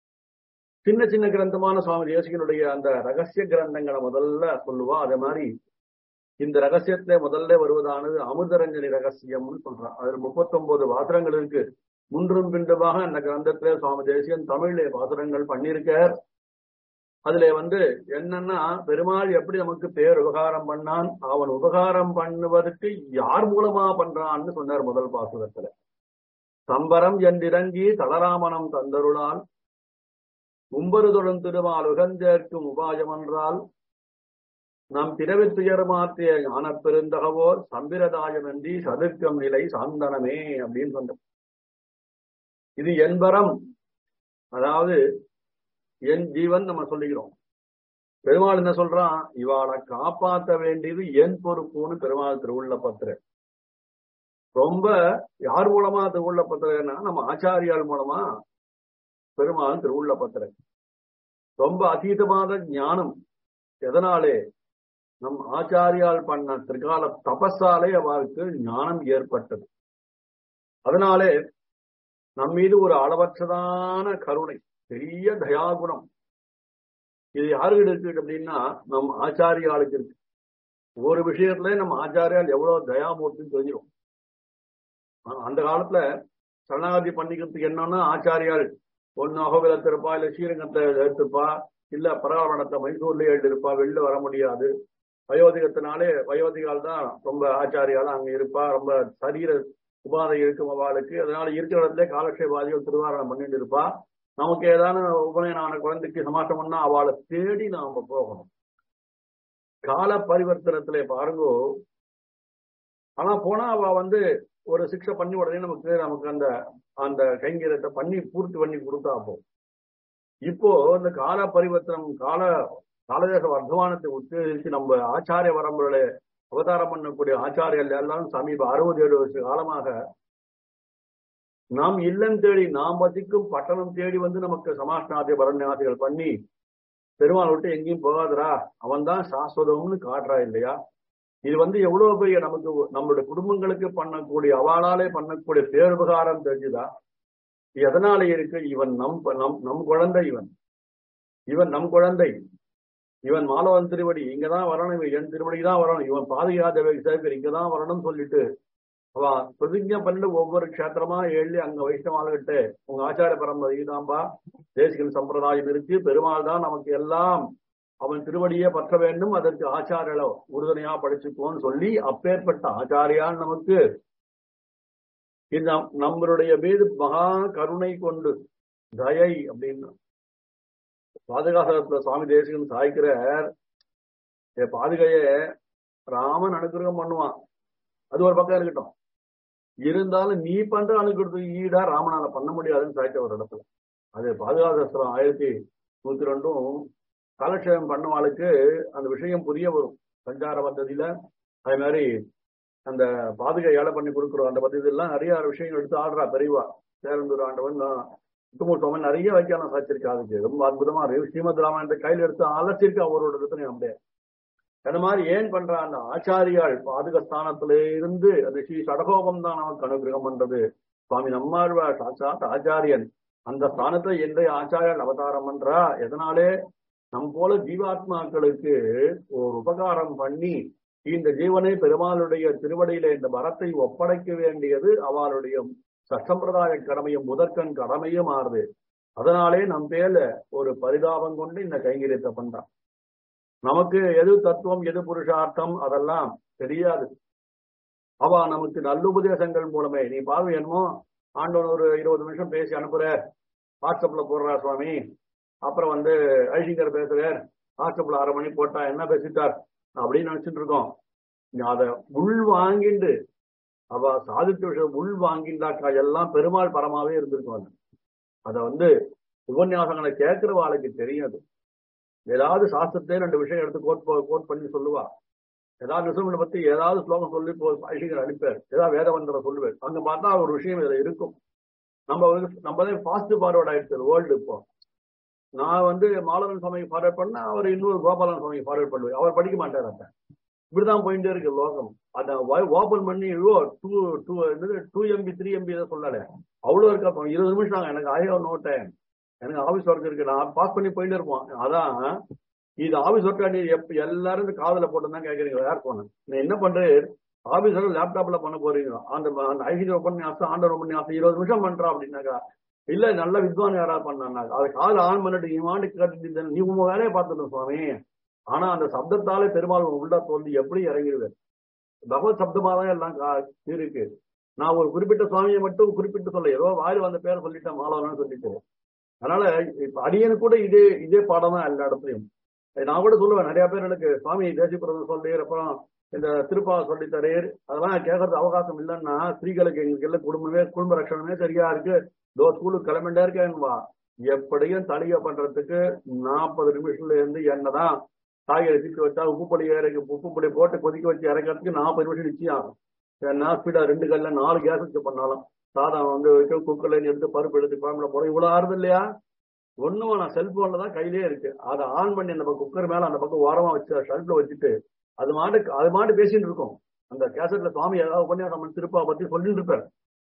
[SPEAKER 1] சின்ன சின்ன கிரந்தமான சுவாமி தேசிகனுடைய அந்த ரகசிய கிரந்தங்களை முதல்ல சொல்லுவா அதே மாதிரி இந்த ரகசியத்துல முதல்ல வருவதானது அமிர்தரஞ்சனி ரகசியம்னு சொல்றான் அதுல முப்பத்தி ஒன்பது வாசகங்கள் இருக்கு முன்றும் பின்றுமாக அந்த கிரந்தத்துல சுவாமி தேசியன் தமிழ்ல வாசகங்கள் பண்ணியிருக்கார் அதுல வந்து என்னன்னா பெருமாள் எப்படி நமக்கு பேர் உபகாரம் பண்ணான் அவன் உபகாரம் பண்ணுவதற்கு யார் மூலமா பண்றான்னு சொன்னார் முதல் பாசுரத்துல சம்பரம் என்றிறங்கி தளராமணம் தந்தருளால் உம்பரு தொழும் திருமால் உகந்தேற்கும் உபாயம் என்றால் நம் பிறவி துயர் மாற்றிய ஞான பெருந்தகவோர் சம்பிரதாயமின்றி சதுக்கம் நிலை சாந்தனமே அப்படின்னு சொன்ன இது என்பரம் அதாவது என் ஜீவன் நம்ம சொல்லிக்கிறோம் பெருமாள் என்ன சொல்றான் இவாளை காப்பாற்ற வேண்டியது என் பொறுப்புன்னு பெருமாள் திருவுள்ள பத்திர ரொம்ப யார் மூலமா திருவுள்ள பத்திரன்னா நம்ம ஆச்சாரியால் மூலமா பெருமாள் திருவுள்ள பத்திர ரொம்ப அதீதமான ஞானம் எதனாலே நம் ஆச்சாரியால் பண்ண திரிகால தபஸாலே அவருக்கு ஞானம் ஏற்பட்டது அதனாலே நம் மீது ஒரு அளவற்றதான கருணை பெரிய தயாகுணம் இது யாருக்கு இருக்கு அப்படின்னா நம் ஆச்சாரியாளுக்கு இருக்கு ஒரு விஷயத்துல நம்ம ஆச்சாரியால் எவ்வளவு தயாமூர்த்தின்னு தெரிஞ்சிடும் அந்த காலத்துல சரணாகதி பண்ணிக்கிறதுக்கு என்னன்னா ஆச்சாரியால் ஒன்னு அகோபிலத்தை இருப்பா இல்ல ஸ்ரீரங்கத்தை எடுத்திருப்பா இல்ல பரவாரணத்தை மைசூர்லயே எழுதிருப்பா வெளில வர முடியாது வயோதிகத்தினாலே வயோதிகால் தான் ரொம்ப ஆச்சாரியால அங்க இருப்பா ரொம்ப சரீர உபாதை இருக்கும் அவளுக்கு அதனால இருக்கிற இடத்துல காலக்ஷேபாதிகள் திருவாரணம் பண்ணிட்டு இருப்பா நமக்கு ஏதாவது உபநயனான குழந்தைக்கு சமாசம் பண்ணா அவளை தேடி நாம போகணும் கால பரிவர்த்தனத்திலே பாருங்கோ ஆனா போனா அவ வந்து ஒரு சிக்ஷை பண்ணி உடனே நமக்கு நமக்கு அந்த அந்த கைங்கரியத்தை பண்ணி பூர்த்தி பண்ணி கொடுத்தா போ இப்போ இந்த கால பரிவர்த்தனம் கால காலதேச வர்த்தமானத்தை உத்தேசித்து நம்ம ஆச்சாரிய வரம்புகளை அவதாரம் பண்ணக்கூடிய ஆச்சாரியர்கள் எல்லாரும் சமீப அறுபது ஏழு வருஷ காலமாக நாம் இல்லம் தேடி நாம் வசிக்கும் பட்டணம் தேடி வந்து நமக்கு சமாஷ்நாதி வரண்யாசிகள் பண்ணி பெருமாள் விட்டு எங்கேயும் போகாதரா அவன் தான் சாஸ்வதம்னு காட்டுறா இல்லையா இது வந்து எவ்வளவு பெரிய நமக்கு நம்மளுடைய குடும்பங்களுக்கு பண்ணக்கூடிய அவளாலே பண்ணக்கூடிய பேருபகாரம் தெரிஞ்சுதா எதனால இருக்கு இவன் நம் நம் நம் குழந்தை இவன் இவன் நம் குழந்தை இவன் மாலவன் திருவடி இங்கதான் வரணும் இவன் என் திருவடி தான் வரணும் இவன் பாதுகாத சேகர் இங்கதான் வரணும்னு சொல்லிட்டு அவன் பிரதிஜை பண்ணிட்டு ஒவ்வொரு கஷேத்திரமா எழுதி அங்க வைஷ்ணவாள்கிட்ட உங்க ஆச்சார பரம்பரை தான்பா தேசிகன் சம்பிரதாயம் இருக்கு பெருமாள் தான் நமக்கு எல்லாம் அவன் திருவடியே பற்ற வேண்டும் அதற்கு ஆச்சாரியல உறுதுணையா படிச்சுக்கோன்னு சொல்லி அப்பேற்பட்ட ஆச்சாரியால் நமக்கு இந்த நம்மளுடைய மீது மகா கருணை கொண்டு தயை அப்படின்னு பாதுகாசத்துல சுவாமி தேசிகன் சாய்க்கிறார் பாதுகைய ராமன் அனுகிரகம் பண்ணுவான் அது ஒரு பக்கம் இருக்கட்டும் இருந்தாலும் நீ பண்ற அனுகிரகத்துக்கு ஈடா ராமனால பண்ண முடியாதுன்னு சாய்க்க ஒரு இடத்துல அது பாதுகாசஸ்திரம் ஆயிரத்தி நூத்தி ரெண்டும் காலக்ஷேபம் பண்ணவாளுக்கு அந்த விஷயம் புரிய வரும் சஞ்சார பദ്ധதியில அதே மாதிரி அந்த பாதுகை ஏழை பண்ணி கொடுக்குறோம் அந்த பദ്ധதியெல்லாம் நிறைய விஷயங்கள் எடுத்து ஆடுறா பெரியவா சேரந்தூர் ஆண்டவன் முத்துமூட்டவன் நிறைய வைக்கான சாச்சிருக்கா அதுக்கு ரொம்ப அற்புதமா இருக்கு ஸ்ரீமத் ராமாயணத்தை கையில் எடுத்து அலசிருக்கு அவரோட இடத்துல அப்படியே அந்த மாதிரி ஏன் பண்றா அந்த ஆச்சாரியால் பாதுகஸ்தானத்தில இருந்து அது ஸ்ரீ சடகோபம் தான் நமக்கு அனுகிரகம் பண்றது சுவாமி நம்மாழ்வார் சாட்சாத் ஆச்சாரியன் அந்த ஸ்தானத்தை எந்த ஆச்சாரியால் அவதாரம் பண்றா எதனாலே நம் போல ஜீவாத்மாக்களுக்கு ஒரு உபகாரம் பண்ணி இந்த ஜீவனை பெருமாளுடைய திருவடியில இந்த வரத்தை ஒப்படைக்க வேண்டியது அவளுடைய சட்டம்பிரதாய கடமையும் முதற்கண் கடமையும் ஆறுது அதனாலே நம் பேர்ல ஒரு பரிதாபம் கொண்டு இந்த கைங்கரியத்தை பண்றான் நமக்கு எது தத்துவம் எது புருஷார்த்தம் அதெல்லாம் தெரியாது அவ நமக்கு நல்லுபதேசங்கள் மூலமே நீ பார்வை என்னமோ ஆண்டவன் ஒரு இருபது நிமிஷம் பேசி அனுப்புற வாட்ஸ்அப்ல போடுறா சுவாமி அப்புறம் வந்து ஐசிங்கர் பேசுறார் வாட்ஸ்அப்ல அரை மணி போட்டா என்ன பேசிட்டார் அப்படின்னு நினைச்சிட்டு இருக்கோம் அத உள் வாங்கிண்டு அவ சாதித்த விஷயம் உள் வாங்கிண்டாக்கா எல்லாம் பெருமாள் பரமாவே இருந்திருக்கும் அத வந்து உபன்யாசங்களை கேட்கிறவாளுக்கு தெரியாது ஏதாவது சாஸ்திரத்தை ரெண்டு விஷயம் எடுத்து கோட் கோட் பண்ணி சொல்லுவா ஏதாவது விஷயம் பத்தி ஏதாவது ஸ்லோகம் சொல்லி ஐசிங்கர் அனுப்பார் ஏதாவது வேதவந்தரை சொல்லுவார் அங்க பார்த்தா ஒரு விஷயம் இதுல இருக்கும் நம்ம நம்ம ஃபாஸ்ட் ஃபார்வர்ட் ஆயிடுச்சு வேர்ல்டு இப்போ நான் வந்து மாலவன் சுவாமி ஃபார்வர்ட் பண்ண அவர் இன்னொரு கோபாலன் சுவாமி ஃபார்வர்ட் பண்ணுவேன் அவர் படிக்க மாட்டார் அப்ப இப்படிதான் போயிட்டே இருக்கு லோகம் அந்த ஓபன் பண்ணி two two two MB three MB தான் சொல்லல அவ்வளவு இருக்கா இருபது நிமிஷம் எனக்கு ஆயோ நோ டைம் எனக்கு ஆபீஸ் ஒர்க் இருக்கு நான் பாஸ் பண்ணி போயிட்டே இருப்போம் அதான் இது ஆபீஸ் ஒர்க் நீ எப்ப எல்லாரும் இந்த காதல போட்டு தான் கேக்குறீங்க யார் போனேன் நான் என்ன பண்றேன் ஆபீஸ் ஒர்க் லேப்டாப்ல பண்ண போறீங்க அந்த அந்த ஐசி உபன்யாசம் ஆண்டர் உபன்யாசம் இருபது நிமிஷம் பண்றா அப்படின்னாக்கா இல்ல நல்ல வித்வான் யாராவது பண்ணாங்க அதை காது ஆன் பண்ணிட்டு நீ வாண்டு கேட்டுட்டு நீ உங்க வேலையை பார்த்துட்டு சுவாமி ஆனா அந்த சப்தத்தாலே பெருமாள் உள்ள தோல்வி எப்படி இறங்கிடுவேன் பகவத் சப்தமா தான் எல்லாம் இருக்கு நான் ஒரு குறிப்பிட்ட சுவாமியை மட்டும் குறிப்பிட்டு சொல்ல ஏதோ வாயில் வந்த பேரை சொல்லிட்டேன் மாலவன் சொல்லிட்டு அதனால இப்ப அடியனு கூட இதே இதே பாடம் தான் எல்லா இடத்துலயும் நான் கூட சொல்லுவேன் நிறைய பேர் எனக்கு சுவாமி தேசியபுரம் சொல்லீர் அப்புறம் இந்த திருப்பா சொல்லி தரீர் அதெல்லாம் கேட்கறது அவகாசம் இல்லைன்னா ஸ்திரீகளுக்கு எங்களுக்கு எல்லாம் குடும்பமே குடும்ப ரட்சணமே சரியா இருக்கு தோ ஸ்கூலுக்கு கிளம்பிட்டே இருக்கேன்வா எப்படியும் தளிகை பண்றதுக்கு நாற்பது நிமிஷத்துல இருந்து என்னதான் காய்கறி தீட்டு வச்சா உப்பு பொடி இறக்கி உப்பு பொடி போட்டு கொதிக்க வச்சு இறக்கிறதுக்கு நாற்பது நிமிஷம் நிச்சயம் ஆகும் ஏன்னா ஸ்பீடா ரெண்டு கல்ல நாலு கேஸ் வச்சு பண்ணாலும் சாதம் வந்து குக்கர்ல எடுத்து பருப்பு எடுத்து குழம்புல போறோம் இவ்வளவு ஆறுது இல்லையா ஒண்ணும் நான் செல்போன்ல தான் கையிலே இருக்கு அதை ஆன் பண்ணி அந்த பக்கம் குக்கர் மேல அந்த பக்கம் ஓரமா வச்சு ஷெல்ஃப்ல வச்சுட்டு அது மாட்டு அது மாட்டு பேசிட்டு இருக்கோம் அந்த கேசட்ல சுவாமி ஏதாவது உபன்யாசம் திருப்பா பத்தி சொல்லிட்டு இருப்பாரு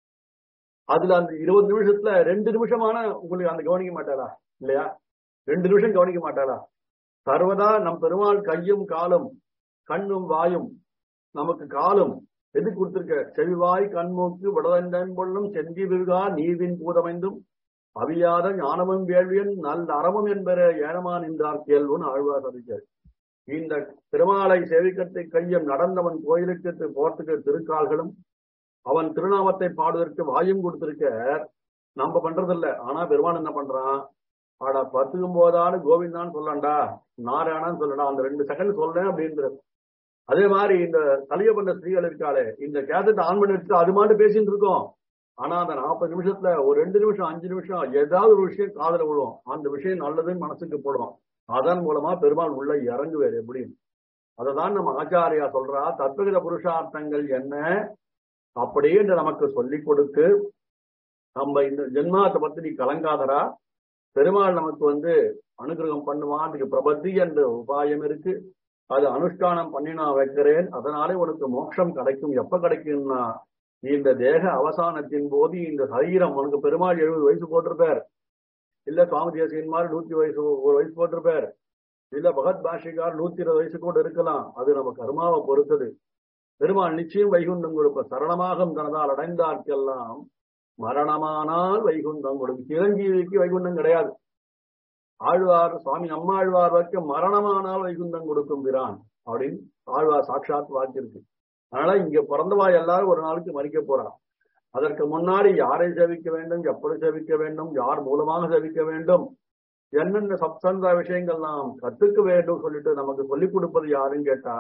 [SPEAKER 1] அதுல அந்த இருபது நிமிஷத்துல ரெண்டு நிமிஷமான உங்களுக்கு அந்த கவனிக்க மாட்டாரா இல்லையா ரெண்டு நிமிஷம் கவனிக்க மாட்டாரா சர்வதா நம் பெருமாள் கையும் காலும் கண்ணும் வாயும் நமக்கு காலும் எது கொடுத்திருக்க செவிவாய் கண்மூக்கு விடதண்டன் பொள்ளும் செந்தி விருகா நீர்வின் பூதமைந்தும் அவியாத ஞானமும் வேள்வியன் நல்ல அறமும் என்பற ஏனமான் என்றார் கேள்வன் ஆழ்வார் அறிஞர் இந்த திருமாலை சேவிக்கத்தை கையம் நடந்தவன் கோயிலுக்கு போறதுக்கு திருக்கால்களும் அவன் திருநாமத்தை பாடுவதற்கு வாயும் கொடுத்திருக்க நம்ம பண்றதில்ல ஆனா பெருமான் என்ன பண்றான் ஆடா பத்துக்கும் போதான்னு கோவிந்தான்னு சொல்லண்டா நாராயணான்னு சொல்லடா அந்த ரெண்டு செகண்ட் சொல்றேன் அப்படின்றது அதே மாதிரி இந்த கலிய பண்ண ஸ்திரீகள் இருக்காளே இந்த கேசட் ஆன் பண்ணி வச்சுட்டு அது மாட்டு பேசிட்டு இருக்கோம் ஆனா அந்த நாற்பது நிமிஷத்துல ஒரு ரெண்டு நிமிஷம் அஞ்சு நிமிஷம் ஏதாவது ஒரு விஷயம் காதல விழும் அந்த விஷயம் நல்லதுன்னு மனசுக்கு போடும் அதன் மூலமா பெருமாள் உள்ள இறங்குவார் எப்படின்னு அததான் நம்ம ஆச்சாரியா சொல்றா தத்துவகித புருஷார்த்தங்கள் என்ன அப்படியே நமக்கு சொல்லிக் கொடுத்து நம்ம இந்த ஜென்மாத்தை பத்தி நீ கலங்காதரா பெருமாள் நமக்கு வந்து அனுகிரகம் பண்ணுவான் அதுக்கு பிரபத்தி என்ற உபாயம் இருக்கு அது அனுஷ்டானம் பண்ணி நான் வைக்கிறேன் அதனாலே உனக்கு மோட்சம் கிடைக்கும் எப்ப கிடைக்கும்னா இந்த தேக அவசானத்தின் போது இந்த சரீரம் உனக்கு பெருமாள் எழுபது வயசு போட்டிருப்பார் இல்ல சுவாமி தேசியன் மாதிரி நூத்தி வயசு ஒரு வயசு போட்டிருப்பார் இல்ல பகத் பாஷிகார் நூத்தி இருபது வயசு கூட இருக்கலாம் அது நம்ம கர்மாவை பொறுத்தது பெருமாள் நிச்சயம் வைகுண்டம் கொடுப்ப சரணமாகும் தனதால் அடைந்தார்க்கெல்லாம் மரணமானால் வைகுண்டம் கொடுக்கும் சிரஞ்சீவிக்கு வைகுண்டம் கிடையாது ஆழ்வார் சுவாமி நம்மாழ்வார் வரைக்கும் மரணமானால் வைகுண்டம் கொடுக்கும் பிரான் அப்படின்னு ஆழ்வார் சாட்சாத் வாக்கியிருக்கு அதனால இங்க பிறந்தவா எல்லாரும் ஒரு நாளைக்கு மறிக்க போறா அதற்கு முன்னாடி யாரை சேவிக்க வேண்டும் எப்படி சேவிக்க வேண்டும் யார் மூலமாக சேவிக்க வேண்டும் என்னென்ன சப்சந்த விஷயங்கள் நாம் கத்துக்க வேண்டும் சொல்லிட்டு நமக்கு சொல்லிக் கொடுப்பது யாருன்னு கேட்டா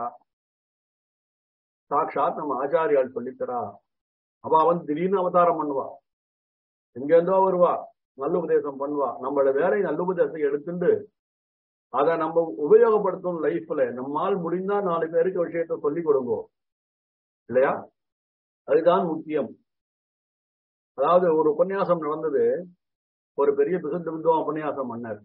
[SPEAKER 1] சாட்சாத் நம்ம ஆச்சாரியால் சொல்லித்தரா அவ அவன் திடீர்னு அவதாரம் பண்ணுவா எங்கேருந்தோ வருவா நல்ல உபதேசம் பண்ணுவா நம்மளோட வேலை நல்ல உபதேசம் எடுத்துட்டு அதை நம்ம உபயோகப்படுத்தும் லைஃப்ல நம்மால் முடிந்தா நாலு பேருக்கு விஷயத்த சொல்லி கொடுங்கோ இல்லையா அதுதான் முக்கியம் அதாவது ஒரு உபன்யாசம் நடந்தது ஒரு பெரிய பிரசித்த வித்வா உபன்யாசம் பண்ணார்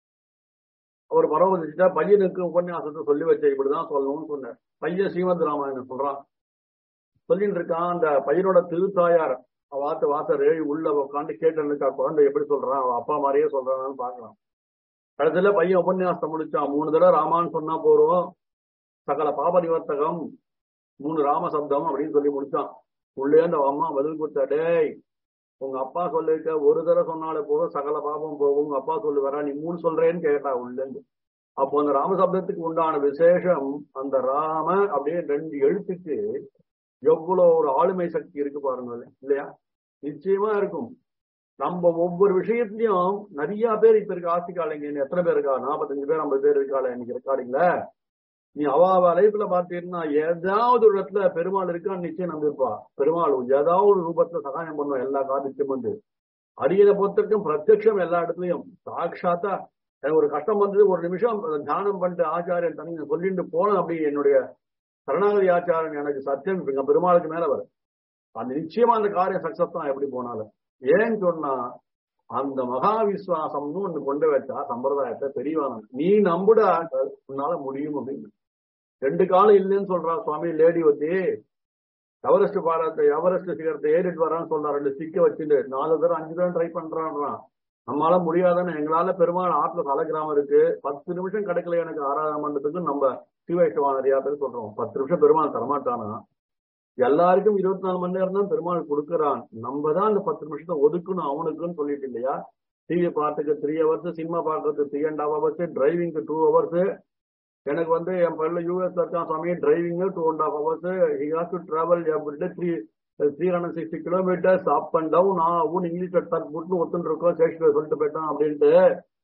[SPEAKER 1] அவர் பரவதிச்சுட்டா பையனுக்கு உபன்யாசத்தை சொல்லி வச்ச இப்படிதான் சொல்லணும்னு சொன்னார் பையன் ஸ்ரீமத் ராமாயணன் சொல்றான் சொல்லிட்டு இருக்கான் அந்த பையனோட திருத்தாயார் வாத்த வாசர் உள்ள உட்காந்து கேட்டு குழந்தை எப்படி சொல்றான் அவன் அப்பா மாதிரியே சொல்றான்னு பாக்கலாம் கடைசியில பையன் உபன்யாசத்தை முடிச்சான் மூணு தடவை ராமான்னு சொன்னா போறோம் சகல பாப நிவர்த்தகம் மூணு ராம சப்தம் அப்படின்னு சொல்லி முடிச்சான் உள்ளே அந்த அம்மா பதில் கொடுத்தா டேய் உங்க அப்பா சொல்லிருக்க ஒரு தடவை சொன்னாலே போதும் சகல பாபம் போகும் உங்க அப்பா சொல்லு வரா நீ மூணு சொல்றேன்னு கேட்டா உள்ளேந்து அப்போ அந்த ராமசப்தத்துக்கு உண்டான விசேஷம் அந்த ராம அப்படியே ரெண்டு எழுத்துக்கு எவ்வளவு ஒரு ஆளுமை சக்தி இருக்கு பாருங்க இல்லையா நிச்சயமா இருக்கும் நம்ம ஒவ்வொரு விஷயத்திலயும் நிறைய பேர் இப்ப இருக்க ஆசிக்காலைங்க எத்தனை பேர் இருக்கா நாற்பத்தஞ்சு பேர் ஐம்பது பேர் இருக்காளே இன்னைக்கு ரெக்கார்டிங்ல நீ அவ அவ லைஃப்ல பாத்தீங்கன்னா ஏதாவது ஒரு இடத்துல பெருமாள் இருக்கான்னு நிச்சயம் நம்பிருப்பா பெருமாள் ஏதாவது ஒரு ரூபத்துல சகாயம் பண்ணுவோம் எல்லா காரியத்தையும் வந்து அடியனை பொறுத்தவரைக்கும் பிரத்யட்சம் எல்லா இடத்துலயும் சாட்சாத்தா எனக்கு ஒரு கஷ்டம் வந்தது ஒரு நிமிஷம் தியானம் பண்ணிட்டு ஆச்சாரியன் தனி சொல்லிட்டு போனேன் அப்படி என்னுடைய சரணாகதி ஆச்சாரன் எனக்கு சத்தியம் இங்க பெருமாளுக்கு மேல வரும் அந்த நிச்சயமா அந்த காரியம் சக்சஸ் தான் எப்படி போனாலும் ஏன்னு சொன்னா அந்த மகா விஸ்வாசம்னு ஒண்ணு கொண்டு வச்சா சம்பிரதாயத்தை பெரியவான நீ நம்புடா உன்னால முடியும் அப்படின்னு ரெண்டு காலம் இல்லைன்னு சொல்றா சுவாமி லேடி ஒத்தி எவரெஸ்ட் பாடத்தை எவரெஸ்ட் சிகரத்தை ஏறிட்டு வரான்னு சொல்றா ரெண்டு ஸ்டிக்க வச்சுட்டு நாலு தடவை அஞ்சு தடவை ட்ரை பண்றான்றான் நம்மளால முடியாதானே எங்களால பெருமாள் ஆற்றுல தலை கிராமம் இருக்கு பத்து நிமிஷம் கிடைக்கல எனக்கு ஆராதனை பண்றதுக்கு நம்ம சிவைஷ்ணவா நிறைய பேர் சொல்றோம் பத்து நிமிஷம் பெருமாள் தரமாட்டானா எல்லாருக்கும் இருபத்தி நாலு மணி நேரம் தான் பெருமாள் கொடுக்கறான் நம்ம தான் அந்த பத்து நிமிஷத்தை ஒதுக்கணும் அவனுக்குன்னு சொல்லிட்டு இல்லையா டிவி பார்த்துக்கு த்ரீ ஹவர்ஸ் சினிமா பார்க்கறதுக்கு த்ரீ அண்ட் ஹாஃப் ஹவர்ஸ் டிரைவிங்க்கு டூ ஹவர்ஸ் எனக்கு வந்து என் பையன் யூஎஸ் இருக்கான் சுவாமி driving two and half hours he has to travel everyday three three hundred sixty kilometres up and down ஆகும் இங்கிலீஷ்ல தட் புட்னு ஒத்துன்னு இருக்கோம் ஷேக்ஸ்பியர் சொல்லிட்டு போயிட்டான் அப்படின்ட்டு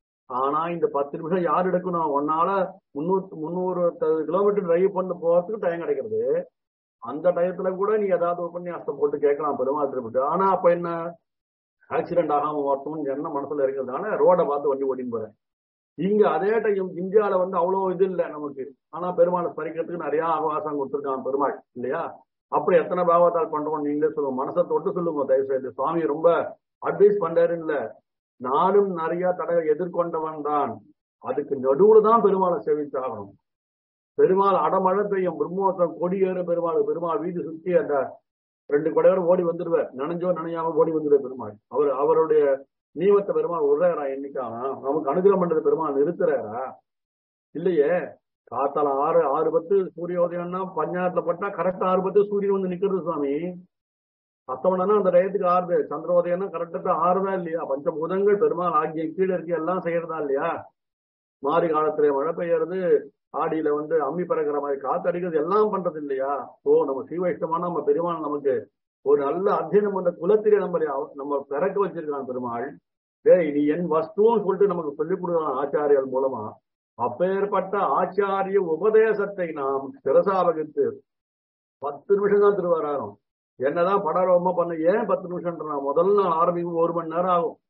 [SPEAKER 1] ஆனா இந்த பத்து நிமிஷம் யார் எடுக்கணும் ஒன்னால முன்னூத்தி முந்நூறு கிலோமீட்டர் டிரைவ் பண்ண போறதுக்கு டைம் கிடைக்கிறது அந்த டயத்துல கூட நீ ஏதாவது உபன்யாசம் போட்டு கேட்கலாம் பெருமாள் திருப்பிட்டு ஆனா அப்ப என்ன ஆக்சிடென்ட் ஆகாம ஓட்டணும்னு என்ன மனசுல இருக்கிறதுனால ரோட பார்த்து வண்டி ஓட்டின்னு போறேன் இங்க அதே டைம் இந்தியால வந்து அவ்வளவு இது இல்லை நமக்கு ஆனா பெருமாளை பறிக்கிறதுக்கு நிறைய அவகாசம் கொடுத்துருக்கான் பெருமாள் இல்லையா அப்படி எத்தனை பாவத்தால் பண்றோம் நீங்களே சொல்லுங்க மனசை தொட்டு சொல்லுங்க தயவு செய்து சுவாமி ரொம்ப அட்வைஸ் பண்றாரு இல்ல நானும் நிறைய தடவை எதிர்கொண்டவன் தான் அதுக்கு நடுவுல தான் பெருமாளை சேவிச்சாகணும் பெருமாள் அடமழை பெய்யும் பிரம்மோத்தம் கொடியேற பெருமாள் பெருமாள் வீடு சுத்தி அந்த ரெண்டு கொடையோட ஓடி வந்துடுவார் நனைஞ்சோ நனையாம ஓடி வந்துடுவார் பெருமாள் அவர் அவருடைய நீவத்த பெருமாள் விடுறாரா என்னைக்கானா நமக்கு அனுகிரகம் பண்றது பெருமாள் நிறுத்துறாரா இல்லையே காத்தால ஆறு ஆறு பத்து சூரியோதயம்னா பஞ்சாயத்துல பட்டா கரெக்டா ஆறு பத்து சூரியன் வந்து நிக்கிறது சுவாமி அஸ்தமனம்னா அந்த டயத்துக்கு ஆறுது சந்திரோதயம்னா கரெக்டா ஆறுதா இல்லையா பஞ்சபூதங்கள் பெருமாள் ஆகிய கீழே இருக்கு எல்லாம் செய்யறதா இல்லையா மாறி காலத்துல மழை பெய்யறது ஆடியில வந்து அம்மி பறக்கிற மாதிரி காத்து அடிக்கிறது எல்லாம் பண்றது இல்லையா ஓ நம்ம சீவைஷ்டமான நம்ம பெருமாள் நமக்கு ஒரு நல்ல அத்தியனம் பண்ண குலத்திலே நம்ம நம்ம பிறக்க வச்சிருக்கான் பெருமாள் டேய் நீ என் வஸ்துவும் சொல்லிட்டு நமக்கு சொல்லிக் கொடுக்கலாம் ஆச்சாரியர்கள் மூலமா அப்பேற்பட்ட ஆச்சாரிய உபதேசத்தை நாம் சிரசாவகித்து பத்து நிமிஷம் தான் திருவாராகும் என்னதான் படாரோமா பண்ண ஏன் பத்து நிமிஷம் முதல் நாள் ஆரம்பிக்கும் ஒரு மணி நேரம் ஆகும்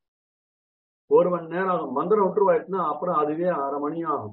[SPEAKER 1] ஒரு மணி நேரம் ஆகும் மந்திரம் விட்டுருவாயிடுச்சுன்னா அப்புறம் அதுவே அரை மணி ஆகும்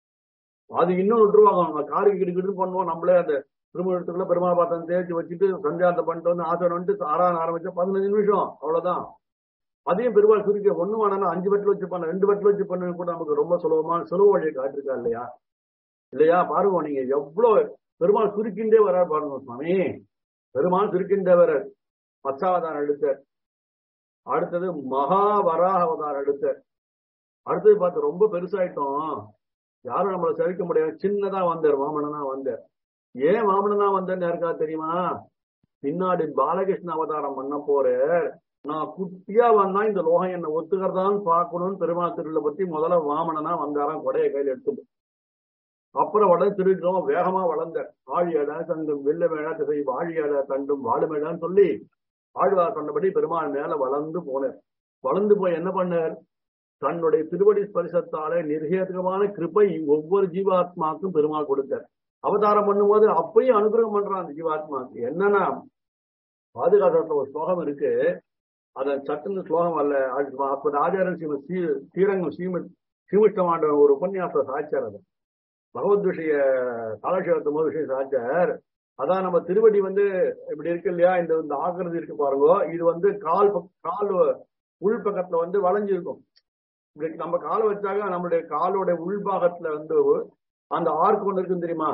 [SPEAKER 1] அது இன்னும் விட்டுருவாங்க நம்ம காருக்கு கிட்டு பண்ணுவோம் நம்மளே அந்த திருமணத்துக்குள்ள பெருமாள் பாத்திரம் தேய்ச்சி வச்சுட்டு சந்தியாந்தம் பண்ணிட்டு வந்து ஆசனம் வந்துட்டு ஆறாம் ஆரம்பிச்சா பதினஞ்சு நிமிஷம் அவ்வளவுதான் அதையும் பெருமாள் சுருக்க ஒண்ணு வேணா அஞ்சு வட்டில் வச்சு பண்ண ரெண்டு வட்டில் வச்சு பண்ண கூட நமக்கு ரொம்ப சுலபமான சுலப வழியை காட்டிருக்கா இல்லையா இல்லையா பாருங்க நீங்க எவ்வளவு பெருமாள் சுருக்கின்றே வரார் பாருங்க சுவாமி பெருமாள் சுருக்கின்றே வரார் பச்சாவதாரம் எடுத்த அடுத்தது மகா வராக அவதாரம் எடுத்த அடுத்தது பார்த்து ரொம்ப பெருசாயிட்டோம் யாரும் நம்மளை செவிக்க முடியாது சின்னதா வந்தார் வாமனனா வந்தார் ஏன் வாமனனா வந்தேன்னு யாருக்கா தெரியுமா பின்னாடி பாலகிருஷ்ண அவதாரம் பண்ண போற நான் குட்டியா வந்தா இந்த லோகம் என்ன ஒத்துக்கிறதான்னு பார்க்கணும்னு பெருமாள் திருவிழா பத்தி முதல்ல வாமனனா வந்தாராம் கொடைய கையில எடுத்து அப்புறம் வளர்ந்து திருவிழம் வேகமா வளர்ந்த ஆழியட தண்டும் வெள்ள மேடா திசை வாழியட தண்டும் வாழுமேடான்னு சொல்லி ஆழ்வார் சொன்னபடி பெருமாள் மேல வளர்ந்து போனார் வளர்ந்து போய் என்ன பண்ணார் தன்னுடைய திருவடி ஸ்பரிசத்தாலே நிர்ஹேதுகமான கிருப்பை ஒவ்வொரு ஜீவாத்மாக்கும் பெருமாள் கொடுத்தார் அவதாரம் பண்ணும்போது அப்பயும் அனுகிரகம் பண்றான் அந்த ஜீவாத்மாக்கு என்னன்னா பாதுகாசத்துல ஒரு ஸ்லோகம் இருக்கு அத சட்டுன்னு ஸ்லோகம் அல்ல அப்ப ஆச்சாரன் ஸ்ரீம ஸ்ரீ ஸ்ரீரங்கம் ஸ்ரீம ஸ்ரீமிஷ்டமாண்ட ஒரு உபன்யாச சாச்சார் அது பகவத் விஷய காலக்ஷேபத்து போது விஷயம் சாச்சார் அதான் நம்ம திருவடி வந்து இப்படி இருக்கு இல்லையா இந்த இந்த ஆக்கிரதி இருக்கு பாருங்க இது வந்து கால் கால் உள் பக்கத்துல வந்து வளைஞ்சிருக்கும் இப்படி நம்ம காலை வச்சாக நம்மளுடைய காலோட உள்பாகத்துல வந்து அந்த ஆர்க் ஒன்று இருக்குன்னு தெரியுமா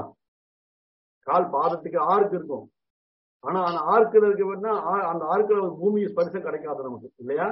[SPEAKER 1] கால் பாதத்துக்கு ஆர்க் இருக்கும் ஆனா அந்த ஆர்க்கில் இருக்க அந்த ஆர்க்கில் பூமி ஸ்பரிசம் கிடைக்காது நமக்கு இல்லையா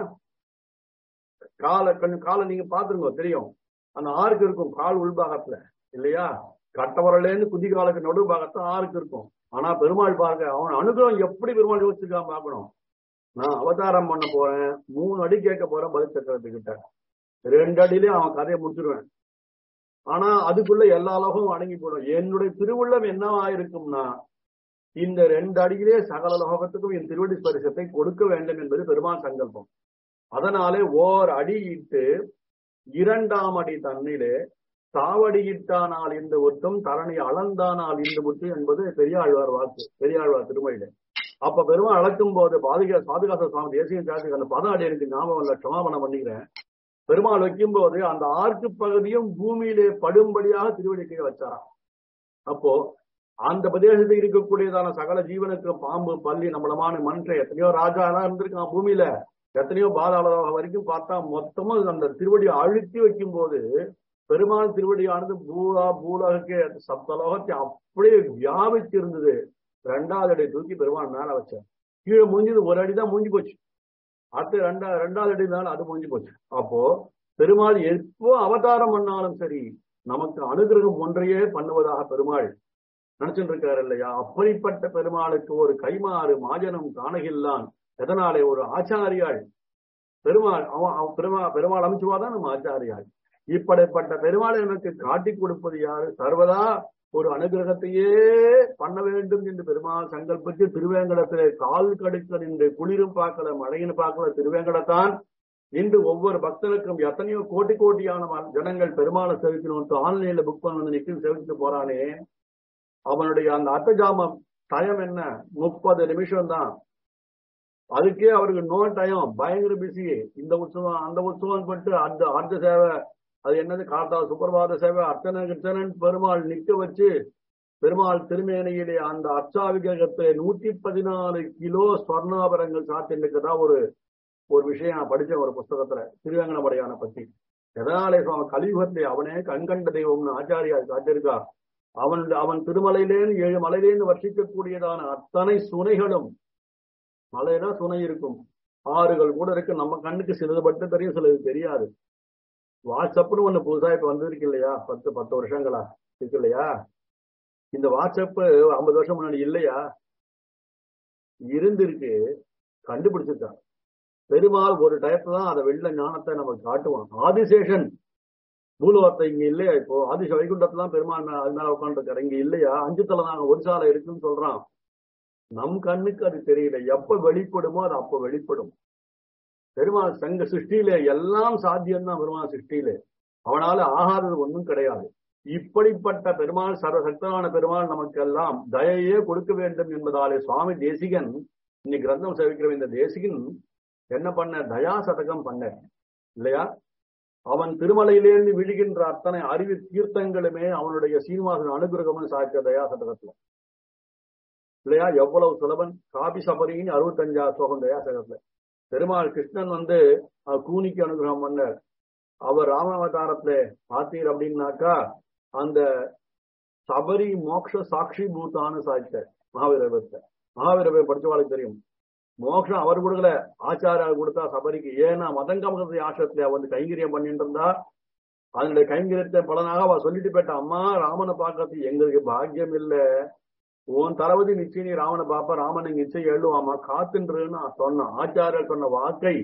[SPEAKER 1] காலை கண்ணு காலை நீங்க பாத்துருங்க தெரியும் அந்த ஆர்க் இருக்கும் கால் உள்பாகத்துல இல்லையா கட்டவரலேருந்து குதி காலுக்கு நடு பாகத்துல ஆர்க் இருக்கும் ஆனா பெருமாள் பாருங்க அவன் அனுகிரகம் எப்படி பெருமாள் யோசிச்சிருக்கான் பார்க்கணும் நான் அவதாரம் பண்ண போறேன் மூணு அடி கேட்க போறேன் பதில் சக்கரத்துக்கிட்ட ரெண்டு அடியிலே அவன் கதையை முடிச்சிருவேன் ஆனா அதுக்குள்ள எல்லா லோகமும் அடங்கி போடும் என்னுடைய திருவுள்ளம் என்னவா இருக்கும்னா இந்த ரெண்டு அடியிலே சகல லோகத்துக்கும் என் திருவடி ஸ்பரிசத்தை கொடுக்க வேண்டும் என்பது பெருமாள் சங்கல்பம் அதனாலே ஓர் அடி இட்டு இரண்டாம் அடி தன்னிலே தாவடியிட்டானால் இந்த ஒட்டும் தரணி அளந்தானால் இந்த முட்டு என்பது பெரியாழ்வார் வாக்கு பெரியாழ்வார் திருமொழியில அப்ப பெருமாள் அளக்கும் போது பாதுகா பாதுகாத்த சுவாமி தேசிய ஜாதிக்கு அந்த பதம் அடி எனக்கு ஞாபகம் இல்ல க்ஷமாபணம் பண்ணிக்கிறேன் பெருமாள் வைக்கும் போது அந்த ஆர்க்கு பகுதியும் பூமியிலே படும்படியாக திருவடி கீழே வச்சாராம் அப்போ அந்த பிரதேசத்தில் இருக்கக்கூடியதான சகல ஜீவனுக்கு பாம்பு பள்ளி நம்மளமான மனுஷன் எத்தனையோ ராஜா எல்லாம் இருந்திருக்கான் பூமியில எத்தனையோ பாதாள வரைக்கும் பார்த்தா மொத்தமும் அந்த திருவடியை அழுத்தி வைக்கும் போது பெருமாள் திருவடியானது பூலா பூலகಕ್ಕೆ சப்தலோகத்தை அப்படியே வியாபிச்சு இருந்தது ரெண்டாவது அடி தூக்கி பெருமாள் மேல வச்சார் கீழே முடிஞ்சது ஒரு அடிதான் முடிஞ்சு போச்சு அடுத்து ரெண்டா ரெண்டாவது அடினால அது முடிஞ்சு போச்சு அப்போ பெருமாள் எப்போ அவதாரம் பண்ணாலும் சரி நமக்கு அனுகிரகம் ஒன்றையே பண்ணுவதாக பெருமாள் நினைச்சுட்டு இருக்காரு இல்லையா அப்படிப்பட்ட பெருமாளுக்கு ஒரு கைமாறு மாஜனம் காணகில்லான் எதனாலே ஒரு ஆச்சாரியாள் பெருமாள் அவன் பெருமா பெருமாள் அமைச்சுவாதான் நம்ம ஆச்சாரியாள் இப்படிப்பட்ட பெருமாள் எனக்கு காட்டி கொடுப்பது யாரு சர்வதா ஒரு அனுகிரகத்தையே பண்ண வேண்டும் என்று பெருமாள் சங்கல்பித்து திருவேங்கடத்திலே கால் கடுக்க நின்று குளிரும் பார்க்கல மழையும் பார்க்கல திருவேங்கடத்தான் இன்று ஒவ்வொரு பக்தனுக்கும் எத்தனையோ கோட்டி கோட்டியான ஜனங்கள் பெருமாளை செவிக்கணும் ஆன்லைன்ல புக் பண்ண வந்து நிற்கும் செவிச்சுட்டு போறானே அவனுடைய அந்த அட்டஜாமம் டயம் என்ன முப்பது நிமிஷம் தான் அதுக்கே அவருக்கு நோ டயம் பயங்கர பிஸி இந்த உற்சவம் அந்த உற்சவம் பட்டு அந்த அர்த்த சேவை அது என்னது காத்தா சுப்பிரபாத சேவை அர்ச்சனை கிருத்தனன் பெருமாள் நிக்க வச்சு பெருமாள் திருமேனையிலே அந்த அர்ச்சாவிகத்தை நூத்தி பதினாலு கிலோ ஸ்வர்ணாபரங்கள் சாத்தின்னுக்குதா ஒரு ஒரு விஷயம் நான் படிச்சேன் ஒரு புஸ்தகத்துல திருவேங்கடமடையான பத்தி எதனாலே சுவாமி கலியுகத்திலே அவனே கண்கண்ட தெய்வம்னு ஆச்சாரியா காட்டியிருக்கா அவன் அவன் திருமலையிலேருந்து ஏழு மலையிலேருந்து வர்ஷிக்கக்கூடியதான அத்தனை சுனைகளும் மலையில சுனை இருக்கும் ஆறுகள் கூட இருக்கு நம்ம கண்ணுக்கு சிலது பட்டு தெரியும் சிலது தெரியாது வாட்ஸ்அப்னு ஒண்ணு புதுசா இப்ப வந்திருக்கு இல்லையா பத்து பத்து வருஷங்களா இருக்கு இல்லையா இந்த வாட்ஸ்அப் ஐம்பது வருஷம் முன்னாடி இல்லையா இருந்திருக்கு கண்டுபிடிச்சிருக்காங்க பெருமாள் ஒரு டயத்துல தான் அதை வெள்ள ஞானத்தை நமக்கு காட்டுவான் ஆதிசேஷன் பூலோகத்தை இங்க இல்லையா இப்போ ஆதிச வைகுண்டத்துல பெருமாள் மேல அது மேல உட்காந்துருக்காரு இங்க இல்லையா அஞ்சு தலை நாங்க ஒரு சாலை இருக்குன்னு சொல்றான் நம் கண்ணுக்கு அது தெரியல எப்ப வெளிப்படுமோ அது அப்ப வெளிப்படும் பெருமாள் சங்க சிருஷ்டியில எல்லாம் சாத்தியம்தான் பெருமாள் சிருஷ்டியில அவனால ஆகாதது ஒன்றும் கிடையாது இப்படிப்பட்ட பெருமாள் சர்வசக்தனான பெருமாள் நமக்கெல்லாம் தயையே கொடுக்க வேண்டும் என்பதாலே சுவாமி தேசிகன் இன்னைக்கு கிரந்தம் சேவிக்கிற இந்த தேசிகன் என்ன பண்ண தயா சதகம் பண்ண இல்லையா அவன் திருமலையிலேருந்து விழுகின்ற அத்தனை அறிவு தீர்த்தங்களுமே அவனுடைய சீனிவாசன் அனுகிரகம்னு சாய்ச்ச தயா சதகத்துல இல்லையா எவ்வளவு சுலபன் காபி சபரின்னு அறுபத்தஞ்சா ஸ்லோகம் தயா சதகத்துல பெருமாள் கிருஷ்ணன் வந்து கூனிக்கு அனுகிரகம் பண்ணார் அவர் ராமாவதாரத்துல பார்த்தீர் அப்படின்னாக்கா அந்த சபரி மோக்ஷ சாட்சி பூத்தான்னு சாய்ச்சார் மகாவீரபத்தை மகாவீரபை படிச்சவாளுக்கு தெரியும் மோட்சம் அவர் கொடுக்கல ஆச்சாரியார் கொடுத்தா சபரிக்கு ஏன்னா மதங்கமகத்தை ஆசிரத்துல வந்து கைங்கரியம் பண்ணிட்டு இருந்தா அதனுடைய கைங்கரியத்தை பலனாக அவ சொல்லிட்டு போயிட்டா அம்மா ராமனை பார்க்கறது எங்களுக்கு பாக்கியம் இல்ல உன் தளபதி நிச்சயம் நீ ராமனை பாப்ப ராமனை நிச்சயம் எழுவாமா காத்துன்றன்னு சொன்னான் ஆச்சாரியர் சொன்ன வாக்கை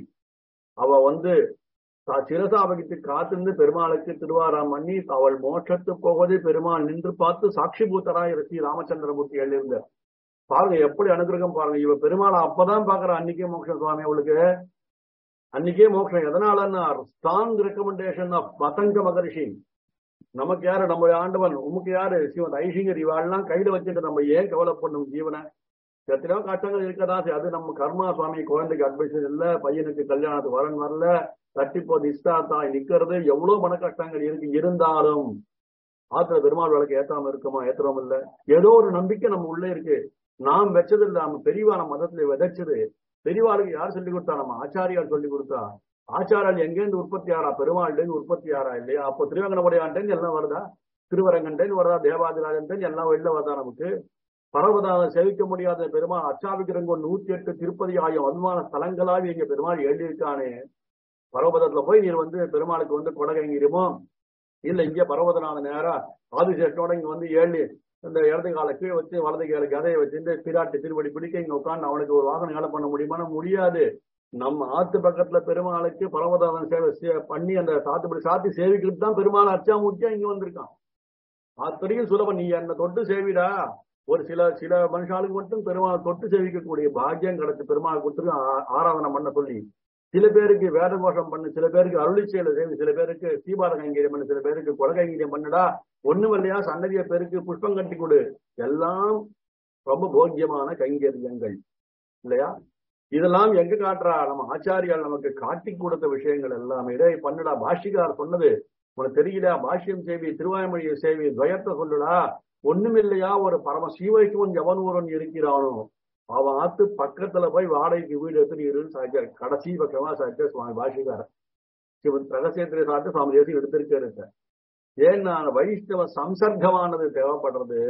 [SPEAKER 1] அவ வந்து சிரசாபகித்து காத்திருந்து பெருமாளுக்கு திருவாராம் பண்ணி அவள் மோட்சத்து போவதே பெருமாள் நின்று பார்த்து சாட்சி பூத்தராய் ஸ்ரீ ராமச்சந்திரமூர்த்தி எழுதியிருந்தார் பாருங்க எப்படி அனுகிரகம் பாருங்க இவ பெருமாளை அப்பதான் பாக்குற அன்னைக்கே மோட்சம் சுவாமி அவளுக்கு அன்னைக்கே மோட்சம் எதனாலன்னா ஸ்ட்ராங் ரெக்கமெண்டேஷன் ஆஃப் பதங்க மகரிஷி நமக்கு யாரு நம்ம ஆண்டவன் உமக்கு யாரு சிவன் ஐசிங்கர் இவாள்லாம் கையில வச்சுட்டு நம்ம ஏன் கவலைப்படணும் ஜீவனை எத்தனையோ கஷ்டங்கள் இருக்கதா அது நம்ம கர்மா சுவாமி குழந்தைக்கு அட்வைஸ் இல்ல பையனுக்கு கல்யாணத்துக்கு வரன் வரல தட்டி போது இஷ்டாத்தாய் நிக்கிறது எவ்வளவு மன கஷ்டங்கள் இருக்கு இருந்தாலும் ஆத்திர பெருமாள் விளக்கு ஏத்தாம இருக்குமா ஏத்துறோம் இல்ல ஏதோ ஒரு நம்பிக்கை நம்ம உள்ளே இருக்கு நாம் வச்சது இல்ல நம்ம பெரியவா நம்ம மதத்துல விதைச்சது பெரியவாளுக்கு யார் சொல்லி கொடுத்தா நம்ம ஆச்சாரியால் சொல்லி கொடுத்தா ஆச்சாரியால் எங்கேருந்து உற்பத்தி ஆறா பெருமாள்டேந்து உற்பத்தி ஆறா இல்லையா அப்போ திருவேங்கடமுடையான்டேந்து எல்லாம் வருதா திருவரங்கன்டேந்து வருதா தேவாதிராஜன்டேந்து எல்லாம் வெளில வருதா நமக்கு பரவதாக செவிக்க முடியாத பெருமாள் அச்சாவிக்கிறங்க நூத்தி எட்டு திருப்பதி ஆயிரம் அபிமான ஸ்தலங்களாக இங்க பெருமாள் எழுதியிருக்கானே பரவதத்துல போய் நீர் வந்து பெருமாளுக்கு வந்து கொடகைங்கிறமோ இல்ல இங்க பரவதனால நேரா ஆதிசேஷனோட இங்க வந்து ஏழு இந்த இடது கால கீழே வச்சு வலது கால கதையை வச்சு இந்த பிராட்டு திருவடி பிடிக்க இங்க உட்காந்து அவனுக்கு ஒரு வாகனம் வேலை பண்ண முடியுமானா முடியாது நம்ம ஆத்து பக்கத்துல பெருமாளுக்கு பரவதாதம் சேவை பண்ணி அந்த சாத்துப்படி சாத்தி சேவிக்கிறது தான் பெருமாள் அச்சாமூர்த்தியா இங்க வந்திருக்கான் அத்தனையும் சுலபம் நீ என்ன தொட்டு சேவிடா ஒரு சில சில மனுஷாளுக்கு மட்டும் பெருமாள் தொட்டு சேவிக்கக்கூடிய பாக்கியம் கிடைச்சு பெருமாள் கொடுத்துருக்கு ஆராதனை பண்ண சொல்லி சில பேருக்கு வேத கோஷம் பண்ணு சில பேருக்கு அருளி செயல சேவை சில பேருக்கு சீபாத கைங்கரியம் பண்ணு சில பேருக்கு கொலை கைங்கரியம் பண்ணுடா ஒண்ணும் இல்லையா சன்னதிய பேருக்கு புஷ்பம் கட்டி கொடு எல்லாம் ரொம்ப போக்கியமான கைங்கரியங்கள் இல்லையா இதெல்லாம் எங்க காட்டுறா நம்ம ஆச்சாரியால் நமக்கு காட்டி கொடுத்த விஷயங்கள் எல்லாமே இடை பண்ணுடா பாஷிகார் சொன்னது உனக்கு தெரியல பாஷ்யம் சேவி திருவாய்மொழியை சேவி துவயத்தை சொல்லுடா ஒண்ணும் இல்லையா ஒரு பரம சீவைக்கும் எவன் ஒருவன் இருக்கிறானோ அவன் ஆத்து பக்கத்துல போய் வாடகைக்கு வீடு எடுத்து இருன்னு சாய்ச்சார் கடைசி பக்கமா சாய்ச்சார் சுவாமி பாஷிகாரர் சிவன் ரகசியத்திலே சாப்பிட்டு சுவாமி தேசி எடுத்திருக்காரு ஏன்னா வைஷ்ணவ சம்சர்க்கமானது தேவைப்படுறது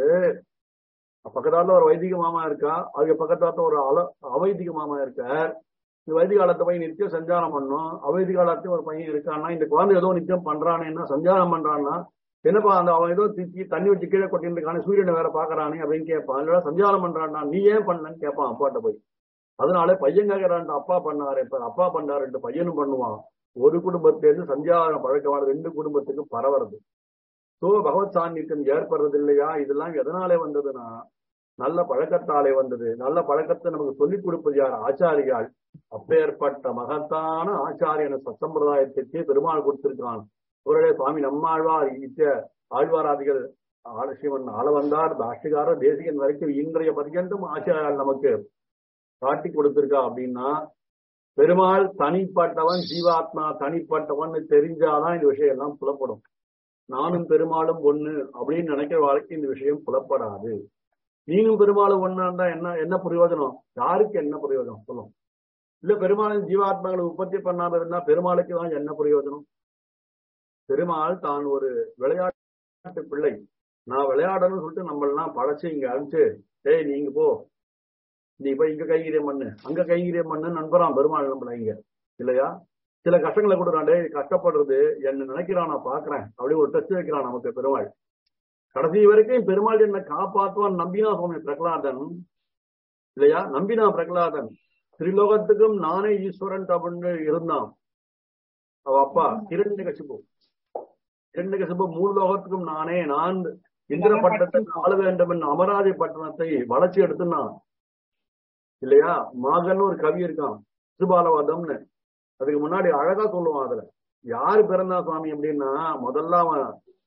[SPEAKER 1] பக்கத்தால ஒரு வைதிக மாமா இருக்கா அதுக்கு பக்கத்தால ஒரு அல அவைதிக மாமா இருக்கார் இந்த வைதிக காலத்தை போய் நித்தியம் சஞ்சாரம் பண்ணும் அவைதிக காலத்தையும் ஒரு பையன் இருக்கான்னா இந்த குழந்தை ஏதோ நித்தியம் பண்றானேன்னா சஞ்சாரம் பண்றான்னா என்னப்பா அந்த அவன் ஏதோ திக்கி தண்ணி வச்சு கீழே கொட்டிருக்கானே சூரியனை வேற பாக்குறானே அப்படின்னு கேட்பான் இல்லடா சஞ்சாரம் பண்றான்னா நீ ஏன் பண்ணலன்னு கேட்பான் அப்பாட்ட போய் அதனால பையன் கேட்கறான் அப்பா பண்ணாரு இப்ப அப்பா பண்ணாரு பையனும் பண்ணுவான் ஒரு குடும்பத்திலிருந்து சஞ்சாரம் பழக்கமான ரெண்டு குடும்பத்துக்கு பரவுறது சோ பகவத் சாநித்தியம் ஏற்படுறது இல்லையா இதெல்லாம் எதனாலே வந்ததுன்னா நல்ல பழக்கத்தாலே வந்தது நல்ல பழக்கத்தை நமக்கு சொல்லிக் கொடுப்பது யார் ஆச்சாரியால் அப்பேற்பட்ட மகத்தான ஆச்சாரியன சத்தம்பிரதாயத்திற்கு பெருமாள் கொடுத்திருக்கான் இவருடைய சுவாமி நம்மாழ்வார் இத்த ஆழ்வாராதிகள் ஆலசிவன் ஆள வந்தார் பாஷ்யகாரர் தேசிகன் வரைக்கும் இன்றைய பர்யந்தம் ஆச்சாரியால் நமக்கு காட்டி கொடுத்திருக்கா அப்படின்னா பெருமாள் தனிப்பட்டவன் ஜீவாத்மா தனிப்பட்டவன் தெரிஞ்சாதான் இந்த விஷயம் எல்லாம் புலப்படும் நானும் பெருமாளும் ஒண்ணு அப்படின்னு நினைக்கிற வாழ்க்கை இந்த விஷயம் புலப்படாது நீனும் பெருமாளும் ஒண்ணா இருந்தா என்ன என்ன பிரயோஜனம் யாருக்கு என்ன பிரயோஜனம் சொல்லும் இல்ல பெருமாளின் ஜீவாத்மாக்களை உற்பத்தி பண்ணாம இருந்தா பெருமாளுக்கு தான் என்ன பிரயோஜனம் பெருமாள் தான் ஒரு விளையாட்டு பிள்ளை நான் விளையாடணும்னு சொல்லிட்டு நம்மளாம் பழச்சு இங்க அனுப்பிச்சு டேய் நீங்க போ நீ போய் இங்க கைங்கரியம் பண்ணு அங்க கைங்கரியம் பண்ணு நண்பரான் பெருமாள் நம்மள இங்க இல்லையா சில கஷ்டங்களை கொடுக்குறான் டேய் கஷ்டப்படுறது என்ன நினைக்கிறான் நான் பாக்குறேன் அப்படி ஒரு டெஸ்ட் வைக்கிறான் நமக்கு பெருமாள் கடைசி வரைக்கும் பெருமாள் என்ன காப்பாற்றுவான் நம்பினா சுவாமி பிரகலாதன் இல்லையா நம்பினா பிரகலாதன் திரிலோகத்துக்கும் நானே ஈஸ்வரன் அப்படின்னு இருந்தான் அவ அப்பா இரண்டு கசிப்பு இரண்டு கசிப்பு மூணு லோகத்துக்கும் நானே நான் இந்திர பட்டத்தை ஆள வேண்டும் என் அமராதி பட்டணத்தை வளர்ச்சி எடுத்துனான் இல்லையா மாகன்னு ஒரு கவி இருக்கான் சிசுபாலவாதம்னு அதுக்கு முன்னாடி அழகா சொல்லுவான் அதுல யாரு பிறந்தா சுவாமி அப்படின்னா முதல்ல அவன்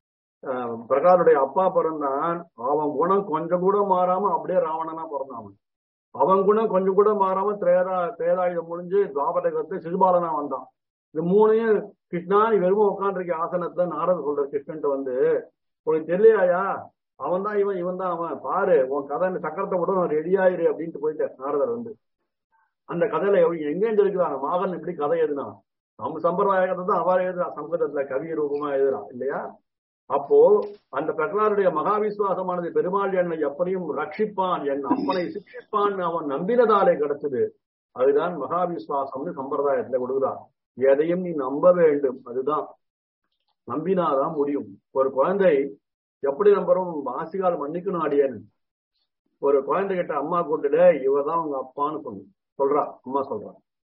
[SPEAKER 1] பிரகாருடைய அப்பா பிறந்தான் அவன் குணம் கொஞ்சம் கூட மாறாம அப்படியே ராவணனா பிறந்தான் அவன் அவன் குணம் கொஞ்சம் கூட மாறாம திரேதா திரேதாயுதம் முடிஞ்சு துவாபரகத்து சிசுபாலனா வந்தான் இது மூணையும் கிருஷ்ணா நீ வெறும் உட்காந்துருக்க ஆசனத்துல நாரத சொல்ற கிருஷ்ணன்ட்டு வந்து உனக்கு தெரியலையா அவன் தான் இவன் இவன் தான் அவன் பாரு உன் கதை சக்கரத்தை விட ரெடியாயிரு அப்படின்ட்டு போயிட்டார் நாரதர் வந்து அந்த கதையில எங்க இருக்கிறாங்க மாகன் இப்படி கதை எழுதுனா நம்ம சம்பிரதாயத்தை தான் அவர் எழுதுறா சங்கத்துல கவி ரூபமா எழுதுறான் இல்லையா அப்போ அந்த பிரகலாருடைய மகாவிஸ்வாசமானது பெருமாள் என்னை எப்படியும் ரட்சிப்பான் என் அப்பனை சிக்ஷிப்பான் அவன் நம்பினதாலே கிடைச்சது அதுதான் மகாவிஸ்வாசம்னு சம்பிரதாயத்துல கொடுக்குறான் எதையும் நீ நம்ப வேண்டும் அதுதான் நம்பினாதான் முடியும் ஒரு குழந்தை எப்படி நம்புறோம் வாசிகால் மன்னிக்கணும் அடியேன்னு ஒரு குழந்தை கிட்ட அம்மா கூட்டுல இவதான் உங்க அப்பான்னு சொல்லு சொல்றா அம்மா சொல்றா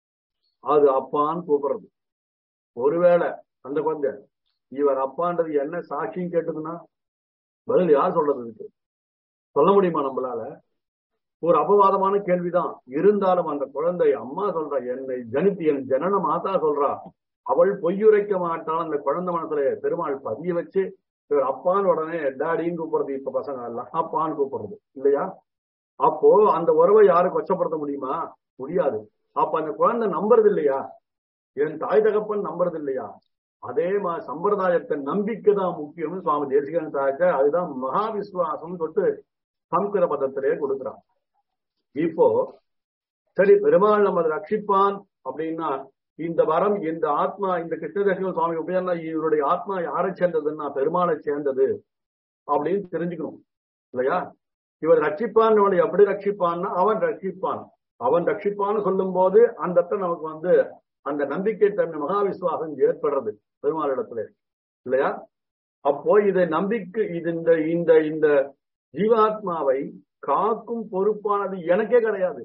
[SPEAKER 1] அது அப்பான்னு கூப்பிடுறது ஒருவேளை அந்த குழந்தை இவர் அப்பான்றது என்ன சாட்சியும் கேட்டதுன்னா பதில் யார் சொல்றது இருக்கு சொல்ல முடியுமா நம்மளால ஒரு அபவாதமான கேள்விதான் இருந்தாலும் அந்த குழந்தை அம்மா சொல்றா என்னை ஜனித்து என் ஜனன மாதா சொல்றா அவள் பொய்யுரைக்க மாட்டாள் அந்த குழந்தை மனசுல பெருமாள் பதிய வச்சு இவர் அப்பான்னு உடனே டாடின்னு கூப்பிடுறது இப்ப பசங்க எல்லாம் அப்பான்னு கூப்பிடுறது இல்லையா அப்போ அந்த உறவை யாரும் கொச்சப்படுத்த முடியுமா முடியாது அப்ப அந்த குழந்தை நம்புறது இல்லையா என் தாய் தகப்பன் நம்புறது இல்லையா அதே மாதிரி சம்பிரதாயத்தை நம்பிக்கை தான் முக்கியம்னு சுவாமி தேசிகன் தாக்க அதுதான் மகா விசுவாசம் தொட்டு சம்ஸ்கிருத பதத்திலே கொடுக்குறான் இப்போ சரி பெருமாள் நம்ம ரட்சிப்பான் அப்படின்னா இந்த வரம் இந்த ஆத்மா இந்த கிருஷ்ணதேசிகன் சுவாமி அப்படின்னா இவருடைய ஆத்மா யாரை சேர்ந்ததுன்னா பெருமாளை சேர்ந்தது அப்படின்னு தெரிஞ்சுக்கணும் இல்லையா இவர் ரட்சிப்பான் இவனை எப்படி ரட்சிப்பான்னா அவன் ரட்சிப்பான் அவன் ரட்சிப்பான்னு சொல்லும் போது அந்த இடத்துல நமக்கு வந்து அந்த நம்பிக்கை தன்மை மகாவிஸ்வாசம் ஏற்படுறது பெருமாளிடத்துல இல்லையா அப்போ இதை நம்பிக்கை இது இந்த இந்த இந்த ஜீவாத்மாவை காக்கும் பொறுப்பானது எனக்கே கிடையாது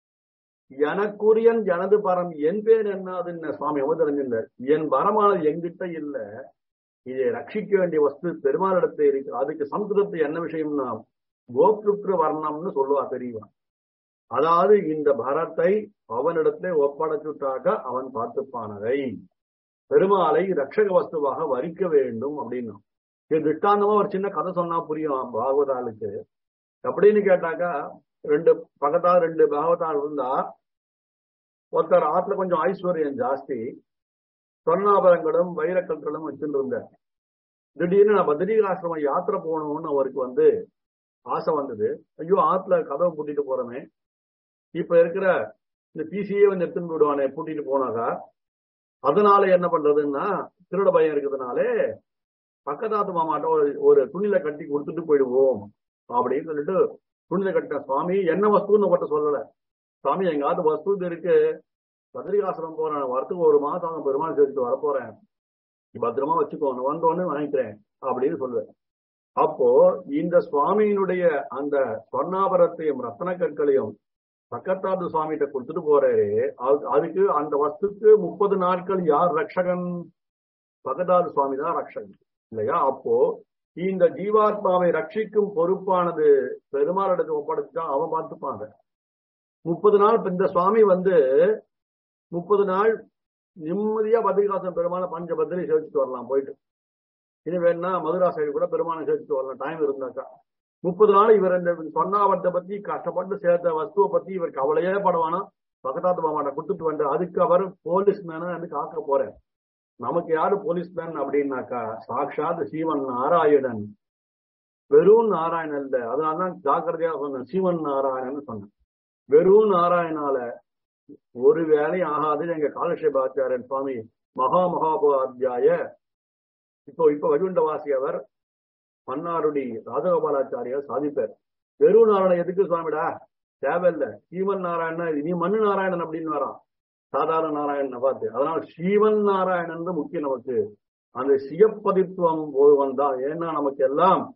[SPEAKER 1] எனக்குரியன் எனது பரம் என் பேர் என்னதுன்னு சுவாமி அவதரஞ்சில்ல என் பரமானது எங்கிட்ட இல்ல இதை ரட்சிக்க வேண்டிய வஸ்து பெருமாளிடத்தை இருக்கு அதுக்கு சம்ஸ்கிருதத்தை என்ன விஷயம்னா கோப்ருக்ரு வர்ணம்னு சொல்லுவா பெரியவா அதாவது இந்த பரத்தை அவனிடத்திலே ஒப்படைச்சுட்டாக அவன் பார்த்துப்பானதை பெருமாளை ரட்சக வஸ்துவாக வரிக்க வேண்டும் அப்படின்னா இது திட்டாந்தமா ஒரு சின்ன கதை சொன்னா புரியும் பாகவதாளுக்கு அப்படின்னு கேட்டாக்கா ரெண்டு பக்கத்தா ரெண்டு பாகவதாள் இருந்தா ஒருத்தர் ஆத்துல கொஞ்சம் ஐஸ்வர்யம் ஜாஸ்தி சொர்ணாபரங்களும் வைரக்கற்களும் வச்சுட்டு இருந்தார் திடீர்னு நான் பத்ரிகாசிரமம் யாத்திரை போகணும்னு அவருக்கு வந்து ஆசை வந்தது ஐயோ ஆத்துல கதவை பூட்டிட்டு போறமே இப்ப இருக்கிற இந்த பிசியே வந்து எடுத்துன்னு போயிடுவானே பூட்டிட்டு போனாக்கா அதனால என்ன பண்றதுன்னா திருட பயம் இருக்கிறதுனாலே பக்கத்தாத்து மாமாட்ட ஒரு ஒரு துணியில கட்டி கொடுத்துட்டு போயிடுவோம் அப்படின்னு சொல்லிட்டு துணியில கட்டின சுவாமி என்ன வஸ்துன்னு மட்டும் சொல்லல சுவாமி எங்காவது வஸ்து இருக்கு பத்ரிகாசிரம் போறேன் வரத்துக்கு ஒரு மாசம் அவங்க பெருமாள் சேர்த்துட்டு வரப்போறேன் பத்திரமா வச்சுக்கோ நான் வந்தோடனே வாங்கிக்கிறேன் அப்படின்னு சொல்லுவேன் அப்போ இந்த சுவாமியினுடைய அந்த சொர்ணாபரத்தையும் ரத்தன கற்களையும் பக்கத்தாத்து சுவாமிகிட்ட கொடுத்துட்டு போறாரு அதுக்கு அந்த வஸ்துக்கு முப்பது நாட்கள் யார் ரட்சகன் பகதாது சுவாமி தான் ரட்சகன் இல்லையா அப்போ இந்த ஜீவாத்மாவை ரட்சிக்கும் பொறுப்பானது பெருமாளிடத்து ஒப்படைச்சா அவன் பார்த்துப்பாங்க முப்பது நாள் இந்த சுவாமி வந்து முப்பது நாள் நிம்மதியா பத்ரிகாசன் பெருமான பஞ்ச பத்திரி சேவிச்சுட்டு வரலாம் போயிட்டு இனி வேணா மதுரா சைடு கூட பெருமானை சேவிச்சுட்டு வரலாம் டைம் இருந்தாக்கா முப்பது நாள் இவர் இந்த சொன்னாவத்தை பத்தி கஷ்டப்பட்டு சேர்த்த வஸ்துவை பத்தி இவர் கவலையே படவானா பக்கத்தாத்து மாமாட்ட கொடுத்துட்டு வந்து அதுக்கு அவர் போலீஸ் மேன வந்து காக்க போறேன் நமக்கு யாரு போலீஸ் மேன் அப்படின்னாக்கா சாட்சாத் சீவன் நாராயணன் வெறும் நாராயணன் இல்ல அதனாலதான் ஜாக்கிரதையா சொன்னேன் சீவன் நாராயணன் சொன்னேன் வெறும் நாராயணால ஒரு வேலையும் ஆகாதுன்னு எங்க காலக்ஷேபாச்சாரியன் சுவாமி மகா மகாபாத்தியாய இப்போ இப்ப வைகுண்டவாசி அவர் மன்னாருடி ராஜகோபாலாச்சாரியார் சாதிப்பார் வெறும் நாராயணன் எதுக்கு சுவாமிடா தேவையில்ல சீவன் நாராயணன் நீ மண்ணு நாராயணன் அப்படின்னு வரான் சாதாரண நாராயணனை பார்த்து அதனால சீவன் நாராயணன் முக்கியம் நமக்கு அந்த சியப்பதித்துவம் ஒருவன் தான் ஏன்னா நமக்கு எல்லாம்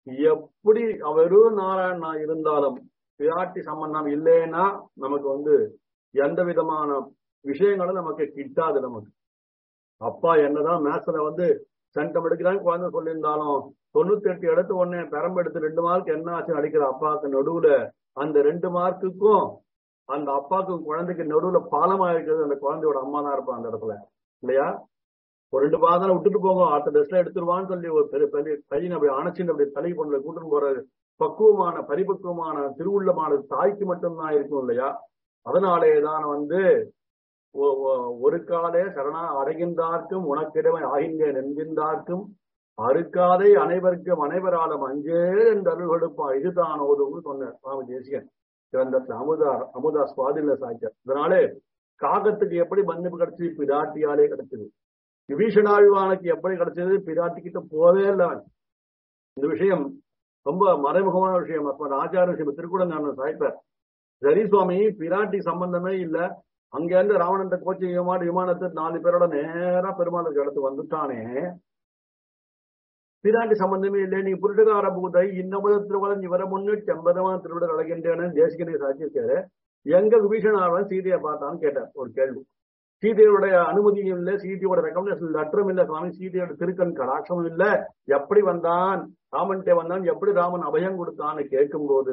[SPEAKER 1] எப்படி வெறும் நாராயணனா இருந்தாலும் பிராட்டி சம்பந்தம் இல்லைன்னா நமக்கு வந்து எந்த விதமான விஷயங்களும் நமக்கு கிட்டாது நமக்கு அப்பா என்னதான் மேத்ஸ்ல வந்து சென்டம் எடுக்கிறாங்க குழந்தை சொல்லியிருந்தாலும் தொண்ணூத்தி எட்டு எடுத்து உடனே பெரம்பு எடுத்து ரெண்டு மார்க் என்ன ஆச்சுன்னு அடிக்கிற அப்பாவுக்கு நடுவுல அந்த ரெண்டு மார்க்குக்கும் அந்த அப்பாவுக்கும் குழந்தைக்கு நடுவுல பாலமா இருக்கிறது அந்த குழந்தையோட அம்மா தான் இருப்பான் அந்த இடத்துல இல்லையா ஒரு ரெண்டு பாதம் விட்டுட்டு போங்க அடுத்த டெஸ்ட்ல எடுத்துருவான்னு சொல்லி ஒரு பெரிய பெரிய பையன் அப்படி அணைச்சின்னு அப்படி தலை கொண்டு கூட்டின்னு போற பக்குவமான பரிபக்குவமான திருவுள்ளமான தாய்க்கு மட்டும்தான் இருக்கும் இல்லையா அதனாலே தான் வந்து ஒரு காலே சரணா அடைகின்றார்க்கும் உனக்கிடமை ஆகின்றேன் என்கின்றார்க்கும் அறுக்காதே அனைவருக்கும் அனைவராலும் அஞ்சே என்று அருள் கொடுப்பா இதுதான் ஓதும்னு சொன்னார் சுவாமி தேசிகன் கிரந்தத்துல அமுதா அமுதா சுவாதில சாய்ச்சார் இதனாலே காகத்துக்கு எப்படி மன்னிப்பு கிடைச்சது பிராட்டியாலே கிடைச்சது விபீஷணாழ்வானுக்கு எப்படி கிடைச்சது பிராட்டி கிட்ட போவே இல்லை இந்த விஷயம் ரொம்ப மறைமுகமான விஷயம் அப்ப ஆச்சார விஷயம் திருக்குடங்கான சாய்ப்பார் சரி சுவாமி பிராட்டி சம்பந்தமே இல்ல அங்க இருந்து ராவணன் கோச்சி விமான விமானத்தை நாலு பேரோட நேரா பெருமாளுக்கு இடத்து வந்துட்டானே பிராட்டி சம்பந்தமே இல்லை நீ புருஷகார பூதை இன்னமுத திருவளம் இவர முன்னூற்றி ஐம்பதமான திருவிடர் அழகின்றேன்னு தேசிகனை சாட்சியிருக்காரு எங்க விபீஷணாவன் சீதையை பார்த்தான்னு கேட்டார் ஒரு கேள்வி சீதையோடைய அனுமதியும் இல்லை சீதையோட ரெக்கமெண்டேஷன் லெட்டரும் இல்லை சுவாமி சீதையோட திருக்கண் கடாட்சமும் இல்லை எப்படி வந்தான் ராமன்கிட்ட வந்தான் எப்படி ராமன் அபயம் கொடுத்தான்னு கேட்கும் போது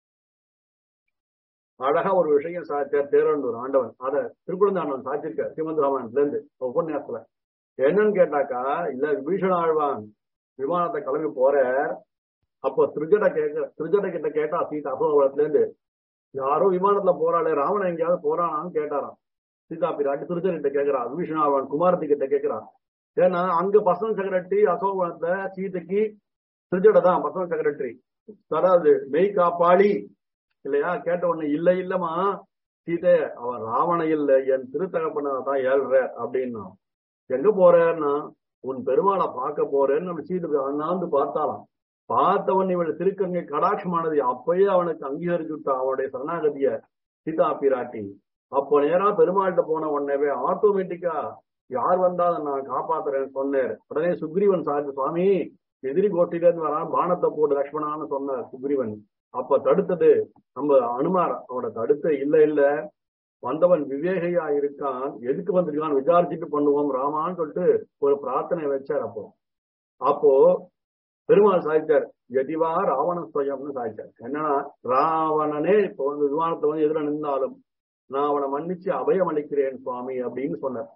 [SPEAKER 1] அழகா ஒரு விஷயம் சாச்சார் தேரண்டூர் ஆண்டவன் அத திருக்குழந்தாண்டவன் சாச்சிருக்க ஸ்ரீமந்த் ராமாயணத்துல இருந்து உபன்யாசத்துல என்னன்னு கேட்டாக்கா இல்ல விபீஷண ஆழ்வான் விமானத்தை கிளம்பி போற அப்போ திருஜட கேட்க திருஜட கிட்ட கேட்டா சீதா அசோகத்துல இருந்து யாரோ விமானத்துல போறாளே ராவணன் எங்கேயாவது போறானான்னு கேட்டாராம் சீதா பிராட்டி திருச்சன் கிட்ட கேட்கிறா விபீஷண ஆழ்வான் குமாரத்தி கிட்ட கேட்கிறா ஏன்னா அங்க பர்சனல் செக்ரட்டரி அசோகவனத்துல சீதைக்கு திருஜட தான் பர்சனல் செக்ரட்டரி அதாவது மெய் காப்பாளி இல்லையா கேட்ட உடனே இல்ல இல்லம்மா சீதை அவன் ராவண இல்ல என் திருத்தகப்பன தான் ஏழ்ற அப்படின்னா எங்க போறேன்னா உன் பெருமாளை பார்க்க போறேன்னு நம்ம சீதை அண்ணாந்து பார்த்தாலாம் பார்த்தவன் இவள் திருக்கங்கை கடாட்சமானது அப்பயே அவனுக்கு அங்கீகரிச்சு விட்டா அவனுடைய சரணாகதிய சீதா பிராட்டி அப்போ நேரா பெருமாள்கிட்ட போன உடனே ஆட்டோமேட்டிக்கா யார் வந்தாலும் நான் காப்பாத்துறேன்னு சொன்னேன் உடனே சுக்ரீவன் சார் சுவாமி எதிரி கோஷ்டில இருந்து வரான் பானத்தை போட்டு லக்ஷ்மணான்னு சொன்னார் சுக்ரீவன் அப்ப தடுத்தது நம்ம அனுமார் அவனை தடுத்து இல்ல இல்ல வந்தவன் விவேகையா இருக்கான் எதுக்கு வந்திருக்கான் விசாரிச்சுட்டு பண்ணுவோம் ராமான்னு சொல்லிட்டு ஒரு பிரார்த்தனை வச்சார் அப்போ அப்போ பெருமாள் சாய்ச்சார் எதிவா ராவண சுயம்னு சாய்ச்சார் என்னன்னா ராவணனே இப்போ வந்து விமானத்தை வந்து எதிர நின்றாலும் நான் அவனை மன்னிச்சு அபயம் அளிக்கிறேன் சுவாமி அப்படின்னு சொன்னார்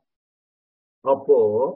[SPEAKER 1] அப்போ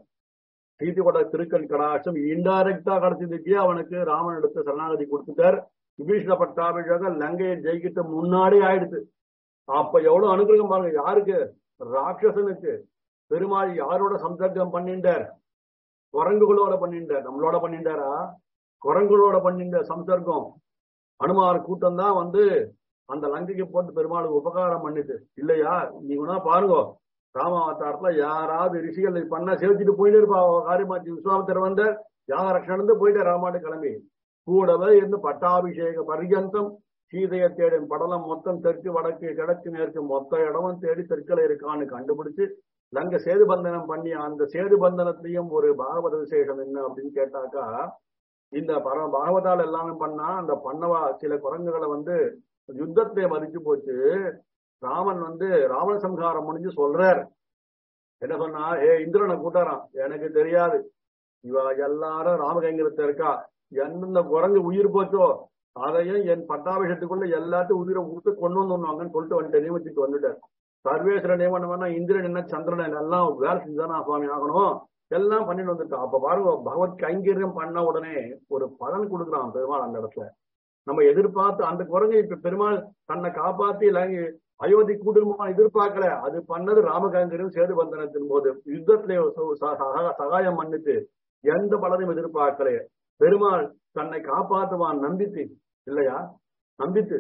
[SPEAKER 1] சீதையோட திருக்கண் கடாட்சம் இன்டைரக்டா கிடைச்சதுக்கே அவனுக்கு ராமன் எடுத்து சரணாகதி கொடுத்துட்டார் விபீஷண பட்டாபிஷேகம் லங்கையை ஜெயிக்கிட்டு முன்னாடி ஆயிடுச்சு அப்ப எவ்வளவு அனுகிரகம் பாருங்க யாருக்கு ராட்சசனுக்கு பெருமாள் யாரோட சம்சர்க்கம் பண்ணிட்டார் குரங்குகளோட பண்ணிட்டார் நம்மளோட பண்ணிட்டாரா குரங்குகளோட பண்ணிட்ட சம்சர்க்கம் அனுமார் கூட்டம் தான் வந்து அந்த லங்கைக்கு போட்டு பெருமாளுக்கு உபகாரம் பண்ணிட்டு இல்லையா நீங்க பாருங்க ராமாவதாரத்துல யாராவது ரிஷிகள் பண்ணா சேவிச்சுட்டு போயிட்டு இருப்பா காரியமாச்சு விஸ்வாமத்தர் வந்த யாக ரக்ஷணந்து போயிட்டு ராமாடு கிளம்பி கூடவே இருந்து பட்டாபிஷேக பர்யந்தம் சீதையை தேடும் படலம் மொத்தம் தெற்கு வடக்கு கிழக்கு மேற்கு மொத்த இடமும் தேடி தெற்கில இருக்கான்னு கண்டுபிடிச்சு லங்க சேது பந்தனம் பண்ணி அந்த சேது பந்தனத்திலையும் ஒரு பாகவத விசேஷம் என்ன அப்படின்னு கேட்டாக்கா இந்த பர பாகவதால் எல்லாமே பண்ணா அந்த பண்ணவா சில குரங்குகளை வந்து யுத்தத்தை மதிச்சு போச்சு ராமன் வந்து ராவண சம்ஹாரம் முடிஞ்சு சொல்றார் என்ன சொன்னா ஏ இந்திரனை கூட்டாராம் எனக்கு தெரியாது இவ எல்லாரும் ராமகைங்கரத்தை இருக்கா எந்தெந்த குரங்கு உயிர் போச்சோ அதையும் என் பட்டாபிஷத்துக்குள்ள எல்லாத்தையும் உயிரை கொடுத்து கொண்டு வந்துருவாங்கன்னு சொல்லிட்டு வந்துட்டு நியமிச்சுட்டு வந்துட்டார் சர்வேஸ்வர நியமனம் வேணா இந்திரன் என்ன சந்திரன் எல்லாம் வேலை செஞ்சுதானா சுவாமி ஆகணும் எல்லாம் பண்ணிட்டு வந்துட்டான் அப்ப பாருங்க பகவத் கைங்கரியம் பண்ண உடனே ஒரு பலன் கொடுக்குறான் பெருமாள் அந்த இடத்துல நம்ம எதிர்பார்த்து அந்த குரங்கு இப்ப பெருமாள் தன்னை காப்பாத்தி அயோத்தி கூட்டுமா எதிர்பார்க்கல அது பண்ணது ராமகாங்கரியம் சேது பந்தனத்தின் போது யுத்தத்திலே சகாயம் பண்ணிட்டு எந்த பலனையும் எதிர்பார்க்கல பெருமாள் தன்னை காப்பாற்றுவான் நம்பித்து இல்லையா நம்பித்து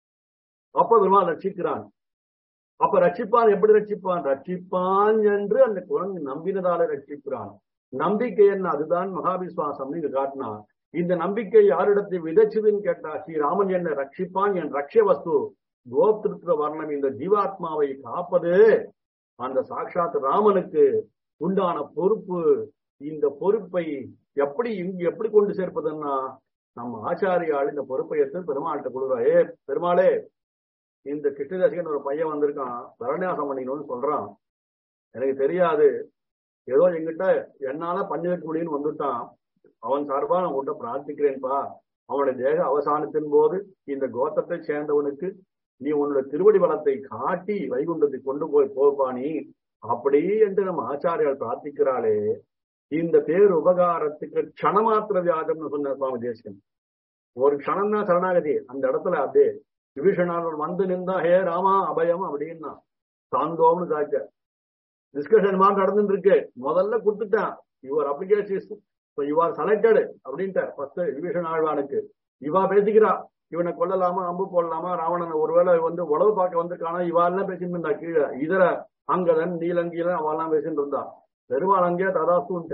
[SPEAKER 1] அப்ப பெருமாள் ரட்சிக்கிறான் அப்ப ரட்சிப்பான் எப்படி ரட்சிப்பான் ரட்சிப்பான் என்று அந்த குரங்கு நம்பினதால ரட்சிக்கிறான் நம்பிக்கை என்ன அதுதான் மகாவிஸ்வாசம் இங்க காட்டினா இந்த நம்பிக்கை யாரிடத்தை விதைச்சதுன்னு கேட்டா ஸ்ரீராமன் என்ன ரட்சிப்பான் என் ரட்சிய வஸ்து கோப்திருத்த வர்ணம் இந்த ஜீவாத்மாவை காப்பது அந்த சாட்சாத் ராமனுக்கு உண்டான பொறுப்பு இந்த பொறுப்பை எப்படி இங்கு எப்படி கொண்டு சேர்ப்பதுன்னா நம்ம ஆச்சாரியால் இந்த பொறுப்பை எடுத்து பெருமாள்கிட்ட கொடுக்குறா ஏ பெருமாளே இந்த கிருஷ்ணதாசிகன் ஒரு பையன் வந்திருக்கான் பரநியாசம் பண்ணிக்கணும்னு சொல்றான் எனக்கு தெரியாது ஏதோ எங்கிட்ட என்னால பண்ணி வைக்க முடியும்னு வந்துட்டான் அவன் சார்பா நான் உன்கிட்ட பிரார்த்திக்கிறேன்ப்பா அவனுடைய தேக அவசானத்தின் போது இந்த கோத்தத்தை சேர்ந்தவனுக்கு நீ உன்னோட திருவடி வளத்தை காட்டி வைகுண்டத்தை கொண்டு போய் போப்பா நீ அப்படி என்று நம்ம ஆச்சாரியால் பிரார்த்திக்கிறாளே இந்த பேர் உபகாரத்துக்கு க்ஷணமாத்திர வியாதம்னு சொன்ன சுவாமி தேசிகன் ஒரு க்ஷணம் தான் சரணாகதி அந்த இடத்துல அப்படியே விபீஷணார் வந்து நின்றா ஹே ராமா அபயம் அப்படின்னா சாந்தோம்னு சாச்ச டிஸ்கஷன் மாதிரி நடந்துட்டு இருக்கு முதல்ல கொடுத்துட்டான் your application you are selected அப்படின்ட்டு ஃபர்ஸ்ட் விபீஷன் ஆழ்வானுக்கு இவா பேசிக்கிறா இவனை கொல்லலாமா அம்பு போடலாமா ராவணன் ஒருவேளை வந்து உழவு பார்க்க வந்திருக்கானா இவாள்லாம் பேசிட்டு இருந்தா கீழே இதர அங்கதன் நீலங்கீலன் அவெல்லாம் பேசிட்டு இருந்தா பெருமாள் அங்கே ததாசுன்ட்டு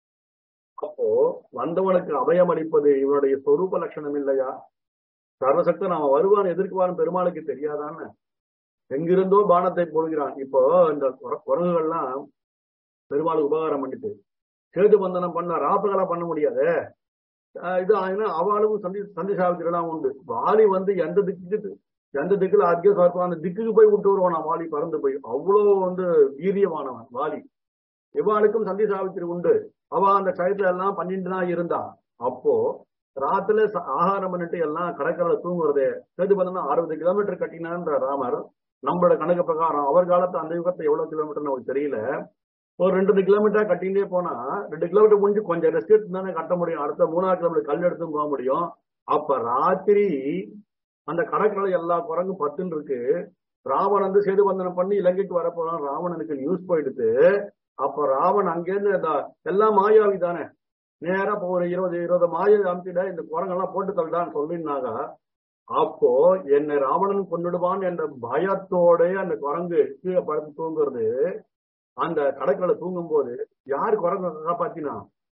[SPEAKER 1] அப்போ வந்தவனுக்கு அபயம் அளிப்பது இவனுடைய சொரூப லட்சணம் இல்லையா சர்வசக்தன் அவன் வருவான் எதிர்க்குவான் பெருமாளுக்கு தெரியாதான்னு எங்கிருந்தோ பானத்தை போடுகிறான் இப்போ இந்த குர- குரங்குகள்லாம் பெருமாளுக்கு உபகாரம் பண்ணிட்டு சேது பந்தனம் பண்ண ராப்பகலா பண்ண முடியாது ஆஹ் இது ஆயினா அவளும் சந்தி சந்தி சாவித்திரலாம் உண்டு வாலி வந்து எந்த திக்குக்கு எந்த திக்குல ஆத்தியம் சார்பா அந்த திக்குக்கு போய் விட்டு வருவான் வாலி பறந்து போய் அவ்வளவு வந்து வீரியமானவன் வாலி இவாளுக்கும் சந்தி சாவித்திரி உண்டு அவ அந்த டயத்துல எல்லாம் பண்ணிட்டு தான் இருந்தா அப்போ ராத்துல ச- ஆகாரம் பண்ணிட்டு எல்லாம் கடற்கரையில தூங்குறது சேது பண்ணா அறுபது கிலோமீட்டர் கட்டினான்ற ராமர் நம்மளோட கணக்கு பிரகாரம் அவர் காலத்து அந்த யுகத்தை எவ்வளவு கிலோமீட்டர்னு அவருக்கு தெரியல ஒரு ரெண்டு ரெண்டு கிலோமீட்டர் கட்டிகிட்டே போனா ரெண்டு கிலோமீட்டர் முடிஞ்சு கொஞ்சம் ரெஸ்ட் எடுத்து தானே கட்ட முடியும் அடுத்த மூணாவது கிலோமீட்டர் கல் எடுத்து போக முடியும் அப்ப ராத்திரி அந்த கடற்கரை எல்லா குரங்கும் பத்துன்னு இருக்கு ராவணன் வந்து சேது பந்தனம் பண்ணி இலங்கைக்கு வரப்போறான் ராவணனுக்கு நியூஸ் போயிடுது அப்ப ராவன் அங்கேருந்து இந்த எல்லாம் மாயாவி தானே நேரா இப்போ ஒரு இருபது இருபது மாயாவி அமுத்திட இந்த குரங்கெல்லாம் போட்டு தள்ளிடான்னு சொல்லினாங்க அப்போ என்னை ராவணன் கொண்டுடுவான் என்ற பயத்தோட அந்த குரங்கு கீழே படுத்து தூங்குறது அந்த கடற்கரை தூங்கும் போது யாரு குரங்கு காப்பாத்தினா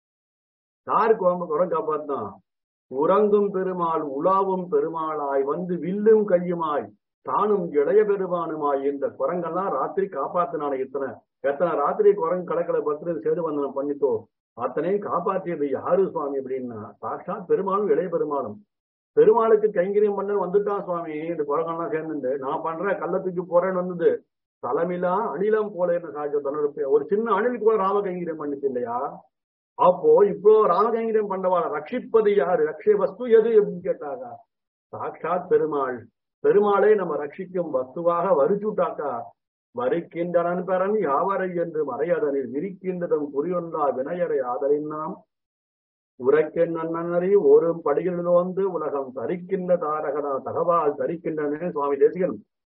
[SPEAKER 1] யாரு குரங்கு குரங்கு காப்பாத்தினா உறங்கும் பெருமாள் உலாவும் பெருமாளாய் வந்து வில்லும் கையுமாய் தானும் இளைய பெருமானுமாய் இந்த குரங்கெல்லாம் ராத்திரி காப்பாத்தினான இத்தனை எத்தனை ராத்திரி குரங்கு கடற்கரை பத்து சேது வந்தனம் பண்ணித்தோ அத்தனையும் காப்பாற்றியது யாரு சுவாமி அப்படின்னா சாட்சாத் பெருமாளும் இளைய பெருமாளும் பெருமாளுக்கு கைங்கரியம் பண்ண வந்துட்டான் சுவாமி இந்த குரங்கெல்லாம் சேர்ந்துட்டு நான் பண்றேன் கள்ளத்துக்கு போறேன்னு வந்தது தலைமிலா அணிலம் போல என்ன சாட்சி தன்னோட ஒரு சின்ன அணில் கூட ராம கைங்கரியம் பண்ணிச்சு இல்லையா அப்போ இப்போ ராம கைங்கரியம் பண்றவாள ரட்சிப்பது யாரு ரட்சிய வஸ்து எது அப்படின்னு கேட்டாங்க சாட்சாத் பெருமாள் பெருமாளை நம்ம ரட்சிக்கும் வஸ்துவாக வரிச்சுட்டாக்கா வரிக்கின்றனன் பெறன் யாவரை என்று மறையதனில் விரிக்கின்றதும் குறியொன்றா வினையரை ஆதரின் நாம் உரைக்கின் நன்னறி ஒரு படிகளில் வந்து உலகம் தரிக்கின்ற தாரகனா தகவால் தரிக்கின்றனே சுவாமி தேசிகன்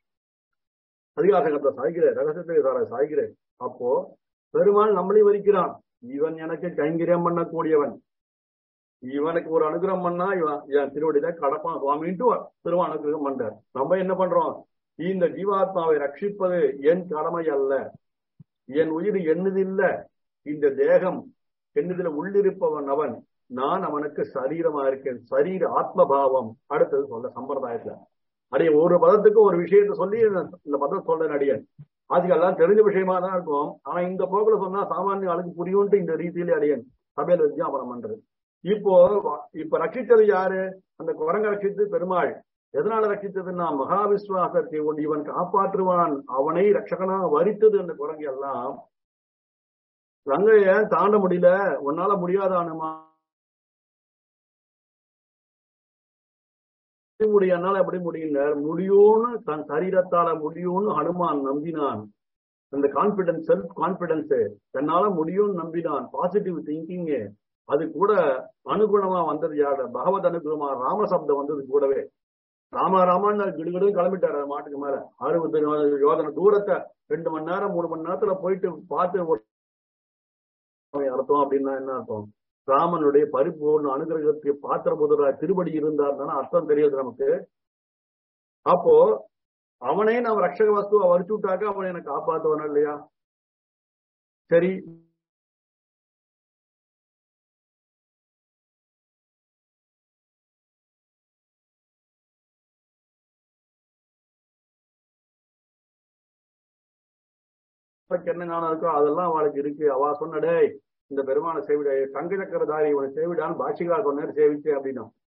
[SPEAKER 1] அதிகாசகத்தை சாய்கிறேன் ரகசியத்தை சார சாய்கிறேன் அப்போ பெருமாள் நம்மளையும் வரிக்கிறான் இவன் எனக்கு கைங்கரியம் பண்ணக்கூடியவன் இவனுக்கு ஒரு அனுகிரகம் பண்ணா இவன் என் திருவடியில கடப்பான் சுவாமின்ட்டு பெருமாள் அனுகிரகம் பண்றார் நம்ம என்ன பண்றோம் இந்த ஜீவாத்மாவை ரட்சிப்பது என் கடமை அல்ல என் உயிர் என்னதில்ல இந்த தேகம் என்னதுல உள்ளிருப்பவன் அவன் நான் அவனுக்கு சரீரமா இருக்கேன் சரீர ஆத்மபாவம் அடுத்தது சொல்ல சம்பிரதாயத்துல அடைய ஒரு பதத்துக்கு ஒரு விஷயத்த சொல்லி இந்த பதம் சொல்றேன் அடியன் அதுக்கெல்லாம் தெரிஞ்ச விஷயமா தான் இருக்கும் ஆனா இந்த போக்குல சொன்னா சாமானிய ஆளுக்கு புரியும்ட்டு இந்த ரீதியிலே அடியன் சபையில வித்யாபனம் பண்றது இப்போ இப்ப ரட்சித்தது யாரு அந்த குரங்க ரட்சித்து பெருமாள் எதனால ரட்சித்ததுன்னா மகா விஸ்வாசத்தை கொண்டு இவன் காப்பாற்றுவான் அவனை ரட்சகனா வரித்தது அந்த குரங்கு எல்லாம் ரங்கைய தாண்ட முடியல உன்னால முடியாதானுமா முடியனால எப்படி முடியல முடியும்னு தன் சரீரத்தால முடியும்னு ஹனுமான் நம்பினான் அந்த கான்பிடன்ஸ் செல்ஃப் கான்பிடன்ஸ் தன்னால முடியும்னு நம்பினான் பாசிட்டிவ் திங்கிங் அது கூட அனுகுணமா வந்தது யாரு பகவத் அனுகுணமா ராமசப்தம் வந்தது கூடவே ராமா ராமான்னு கிடுகிடு கிளம்பிட்டாரு அந்த மாட்டுக்கு மேல அறுபது யோதனை தூரத்தை ரெண்டு மணி நேரம் மூணு மணி நேரத்துல போயிட்டு பார்த்து ஒரு அர்த்தம் அப்படின்னா என்ன அர்த்தம் ராமனுடைய பரிபூர்ண அனுகிரகத்தை பாத்திர புதரா திருப்படி இருந்தார்னா அர்த்தம் தெரியுது நமக்கு அப்போ அவனே நம்ம ரட்சக வஸ்துவை வரிச்சு விட்டாக்க அவனை எனக்கு காப்பாத்துவான இல்லையா சரி என்ன ஞானம் இருக்கோ அதெல்லாம் அவளுக்கு இருக்கு அவ சொன்னடே இந்த பெருமான சேவிட தங்க சக்கரதாரி இவனை சேவிடான்னு பாஷிகா சொன்னார் சேவிச்சு அப்படின்னா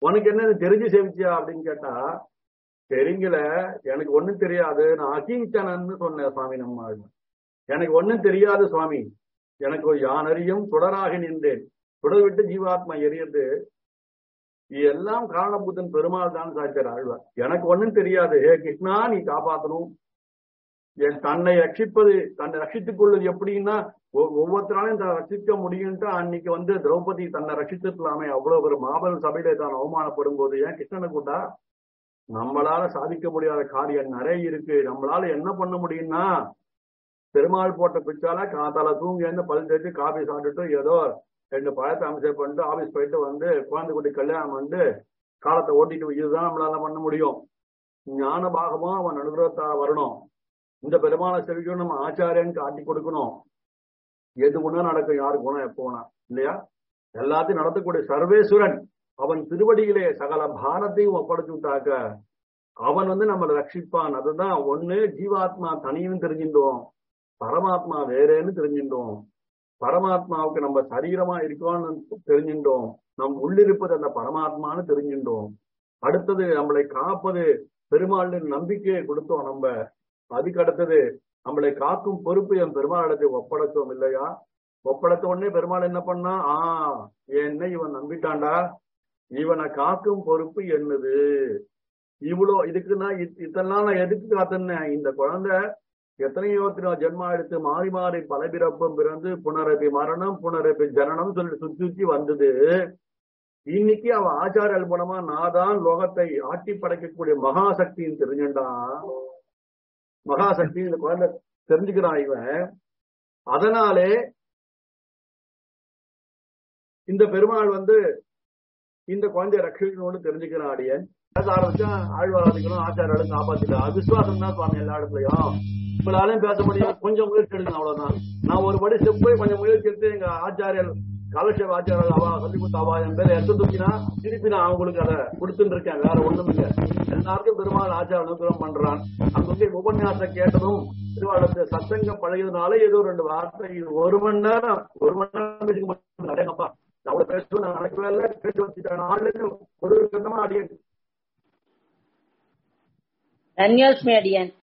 [SPEAKER 1] உனக்கு என்ன தெரிஞ்சு சேவிச்சியா அப்படின்னு கேட்டா தெரிஞ்சல எனக்கு ஒண்ணும் தெரியாது நான் அகிஞ்சனன்னு சொன்னேன் சுவாமி நம்ம எனக்கு ஒண்ணும் தெரியாது சுவாமி எனக்கு ஒரு யானறியும் தொடராக நின்றேன் தொடர் விட்டு ஜீவாத்மா எரியது எல்லாம் காரணபூதன் பெருமாள் தான் சாய்ச்சார் ஆழ்வார் எனக்கு ஒண்ணும் தெரியாது ஹே கிருஷ்ணா நீ காப்பாத்தணும் என் தன்னை ரட்சிப்பது தன்னை ரட்சித்துக் கொள்வது எப்படின்னா ஒவ்வொருத்தராலையும் தான் ரட்சிக்க முடியும்ட்டு அன்னைக்கு வந்து திரௌபதி தன்னை ரட்சித்துக்கலாமே அவ்வளவு ஒரு மாபெரும் சபையில தான் அவமானப்படும் போது ஏன் கிருஷ்ணனை கூட்டா நம்மளால சாதிக்க முடியாத காரியம் நிறைய இருக்கு நம்மளால என்ன பண்ண முடியும்னா பெருமாள் போட்ட பிச்சால காத்தால தூங்கி வந்து பல் தேய்ச்சி காபி சாப்பிட்டுட்டு ஏதோ ரெண்டு பழத்தை அம்சம் பண்ணிட்டு ஆபீஸ் போயிட்டு வந்து குழந்தை குட்டி கல்யாணம் வந்து காலத்தை ஓட்டிட்டு இதுதான் நம்மளால பண்ண முடியும் ஞான பாகமா அவன் அனுகிரகத்தா வரணும் இந்த பெருமான செவிக்கும் நம்ம ஆச்சாரியன் காட்டி கொடுக்கணும் எது ஒண்ணா நடக்கும் யாருக்கு போனா எப்போ வேணா இல்லையா எல்லாத்தையும் நடத்தக்கூடிய சர்வேஸ்வரன் அவன் திருவடியிலே சகல பாரத்தையும் ஒப்படைச்சு விட்டாக்க அவன் வந்து நம்மளை ரட்சிப்பான் அதுதான் ஒண்ணு ஜீவாத்மா தனியும் தெரிஞ்சின்றோம் பரமாத்மா வேறேன்னு தெரிஞ்சின்றோம் பரமாத்மாவுக்கு நம்ம சரீரமா இருக்கோம்னு தெரிஞ்சின்றோம் நம் உள்ளிருப்பது அந்த பரமாத்மான்னு தெரிஞ்சின்றோம் அடுத்தது நம்மளை காப்பது பெருமாள் நம்பிக்கையை கொடுத்தோம் நம்ம அதுக்கு அடுத்தது நம்மளை காக்கும் பொறுப்பு என் பெருமாளிடத்தை ஒப்படைச்சோம் இல்லையா ஒப்படைத்த உடனே பெருமாள் என்ன பண்ணா ஆஹ் என்ன இவன் நம்பிட்டான்டா இவனை காக்கும் பொறுப்பு என்னது இவ்வளோ இதுக்கு நான் இதெல்லாம் நான் எதுக்கு காத்தேன் இந்த குழந்தை எத்தனையோ ஜென்மா எடுத்து மாறி மாறி பல பிறப்பும் பிறந்து புனரப்பி மரணம் புனரப்பி ஜனனம் சொல்லி சுத்தி சுத்தி வந்தது இன்னைக்கு அவ ஆச்சாரியல் மூலமா நான் தான் லோகத்தை ஆட்டி படைக்கக்கூடிய மகாசக்தின்னு தெரிஞ்சுட்டான் மகாசக்தி இந்த குழந்தை தெரிஞ்சுக்கிறான் இவன் அதனாலே இந்த பெருமாள் வந்து இந்த குழந்தைய ரட்சிக்கணும்னு தெரிஞ்சுக்கிறான் அடியன் ஆரம்பிச்சா ஆழ்வாராதிக்கணும் ஆச்சாரியாலும் காப்பாத்திக்கலாம் அவிஸ்வாசம் தான் சுவாமி எல்லா இடத்துலயும் இப்பளாலையும் பேச முடியும் கொஞ்சம் முயற்சி எடுங்க அவ்வளவுதான் நான் ஒரு படி ஸ்டெப் போய் கொஞ்சம் முயற்சி எடுத்து எங்க ஆச்சாரியர் காலட்சேப ஆச்சாரியர் அவா சொல்லி கொடுத்தாவா என் பேரை எடுத்து தூக்கினா திருப்பி நான் அவங்களுக்கு அதை கொடுத்துட்டு இருக்கேன் வேற ஒண்ணும் இல்லை எல்லாருக்கும் பெருமாள் ஆச்சார அனுகிரகம் பண்றான் அங்க வந்து உபன்யாசம் கேட்டதும் திருவாளத்து சத்தங்கம் பழகியதுனால ஏதோ ரெண்டு வார்த்தை ஒரு மணி நேரம் ஒரு மணி நேரம் பேசிக்க மாட்டேங்கப்பா அவ்வளவு பேசுவேன் நான் நடக்கவே இல்லை பேசி வச்சுட்டேன் நாலு ஒரு கட்டமா அடியேன்
[SPEAKER 2] தன்யோஸ்மி அடியன்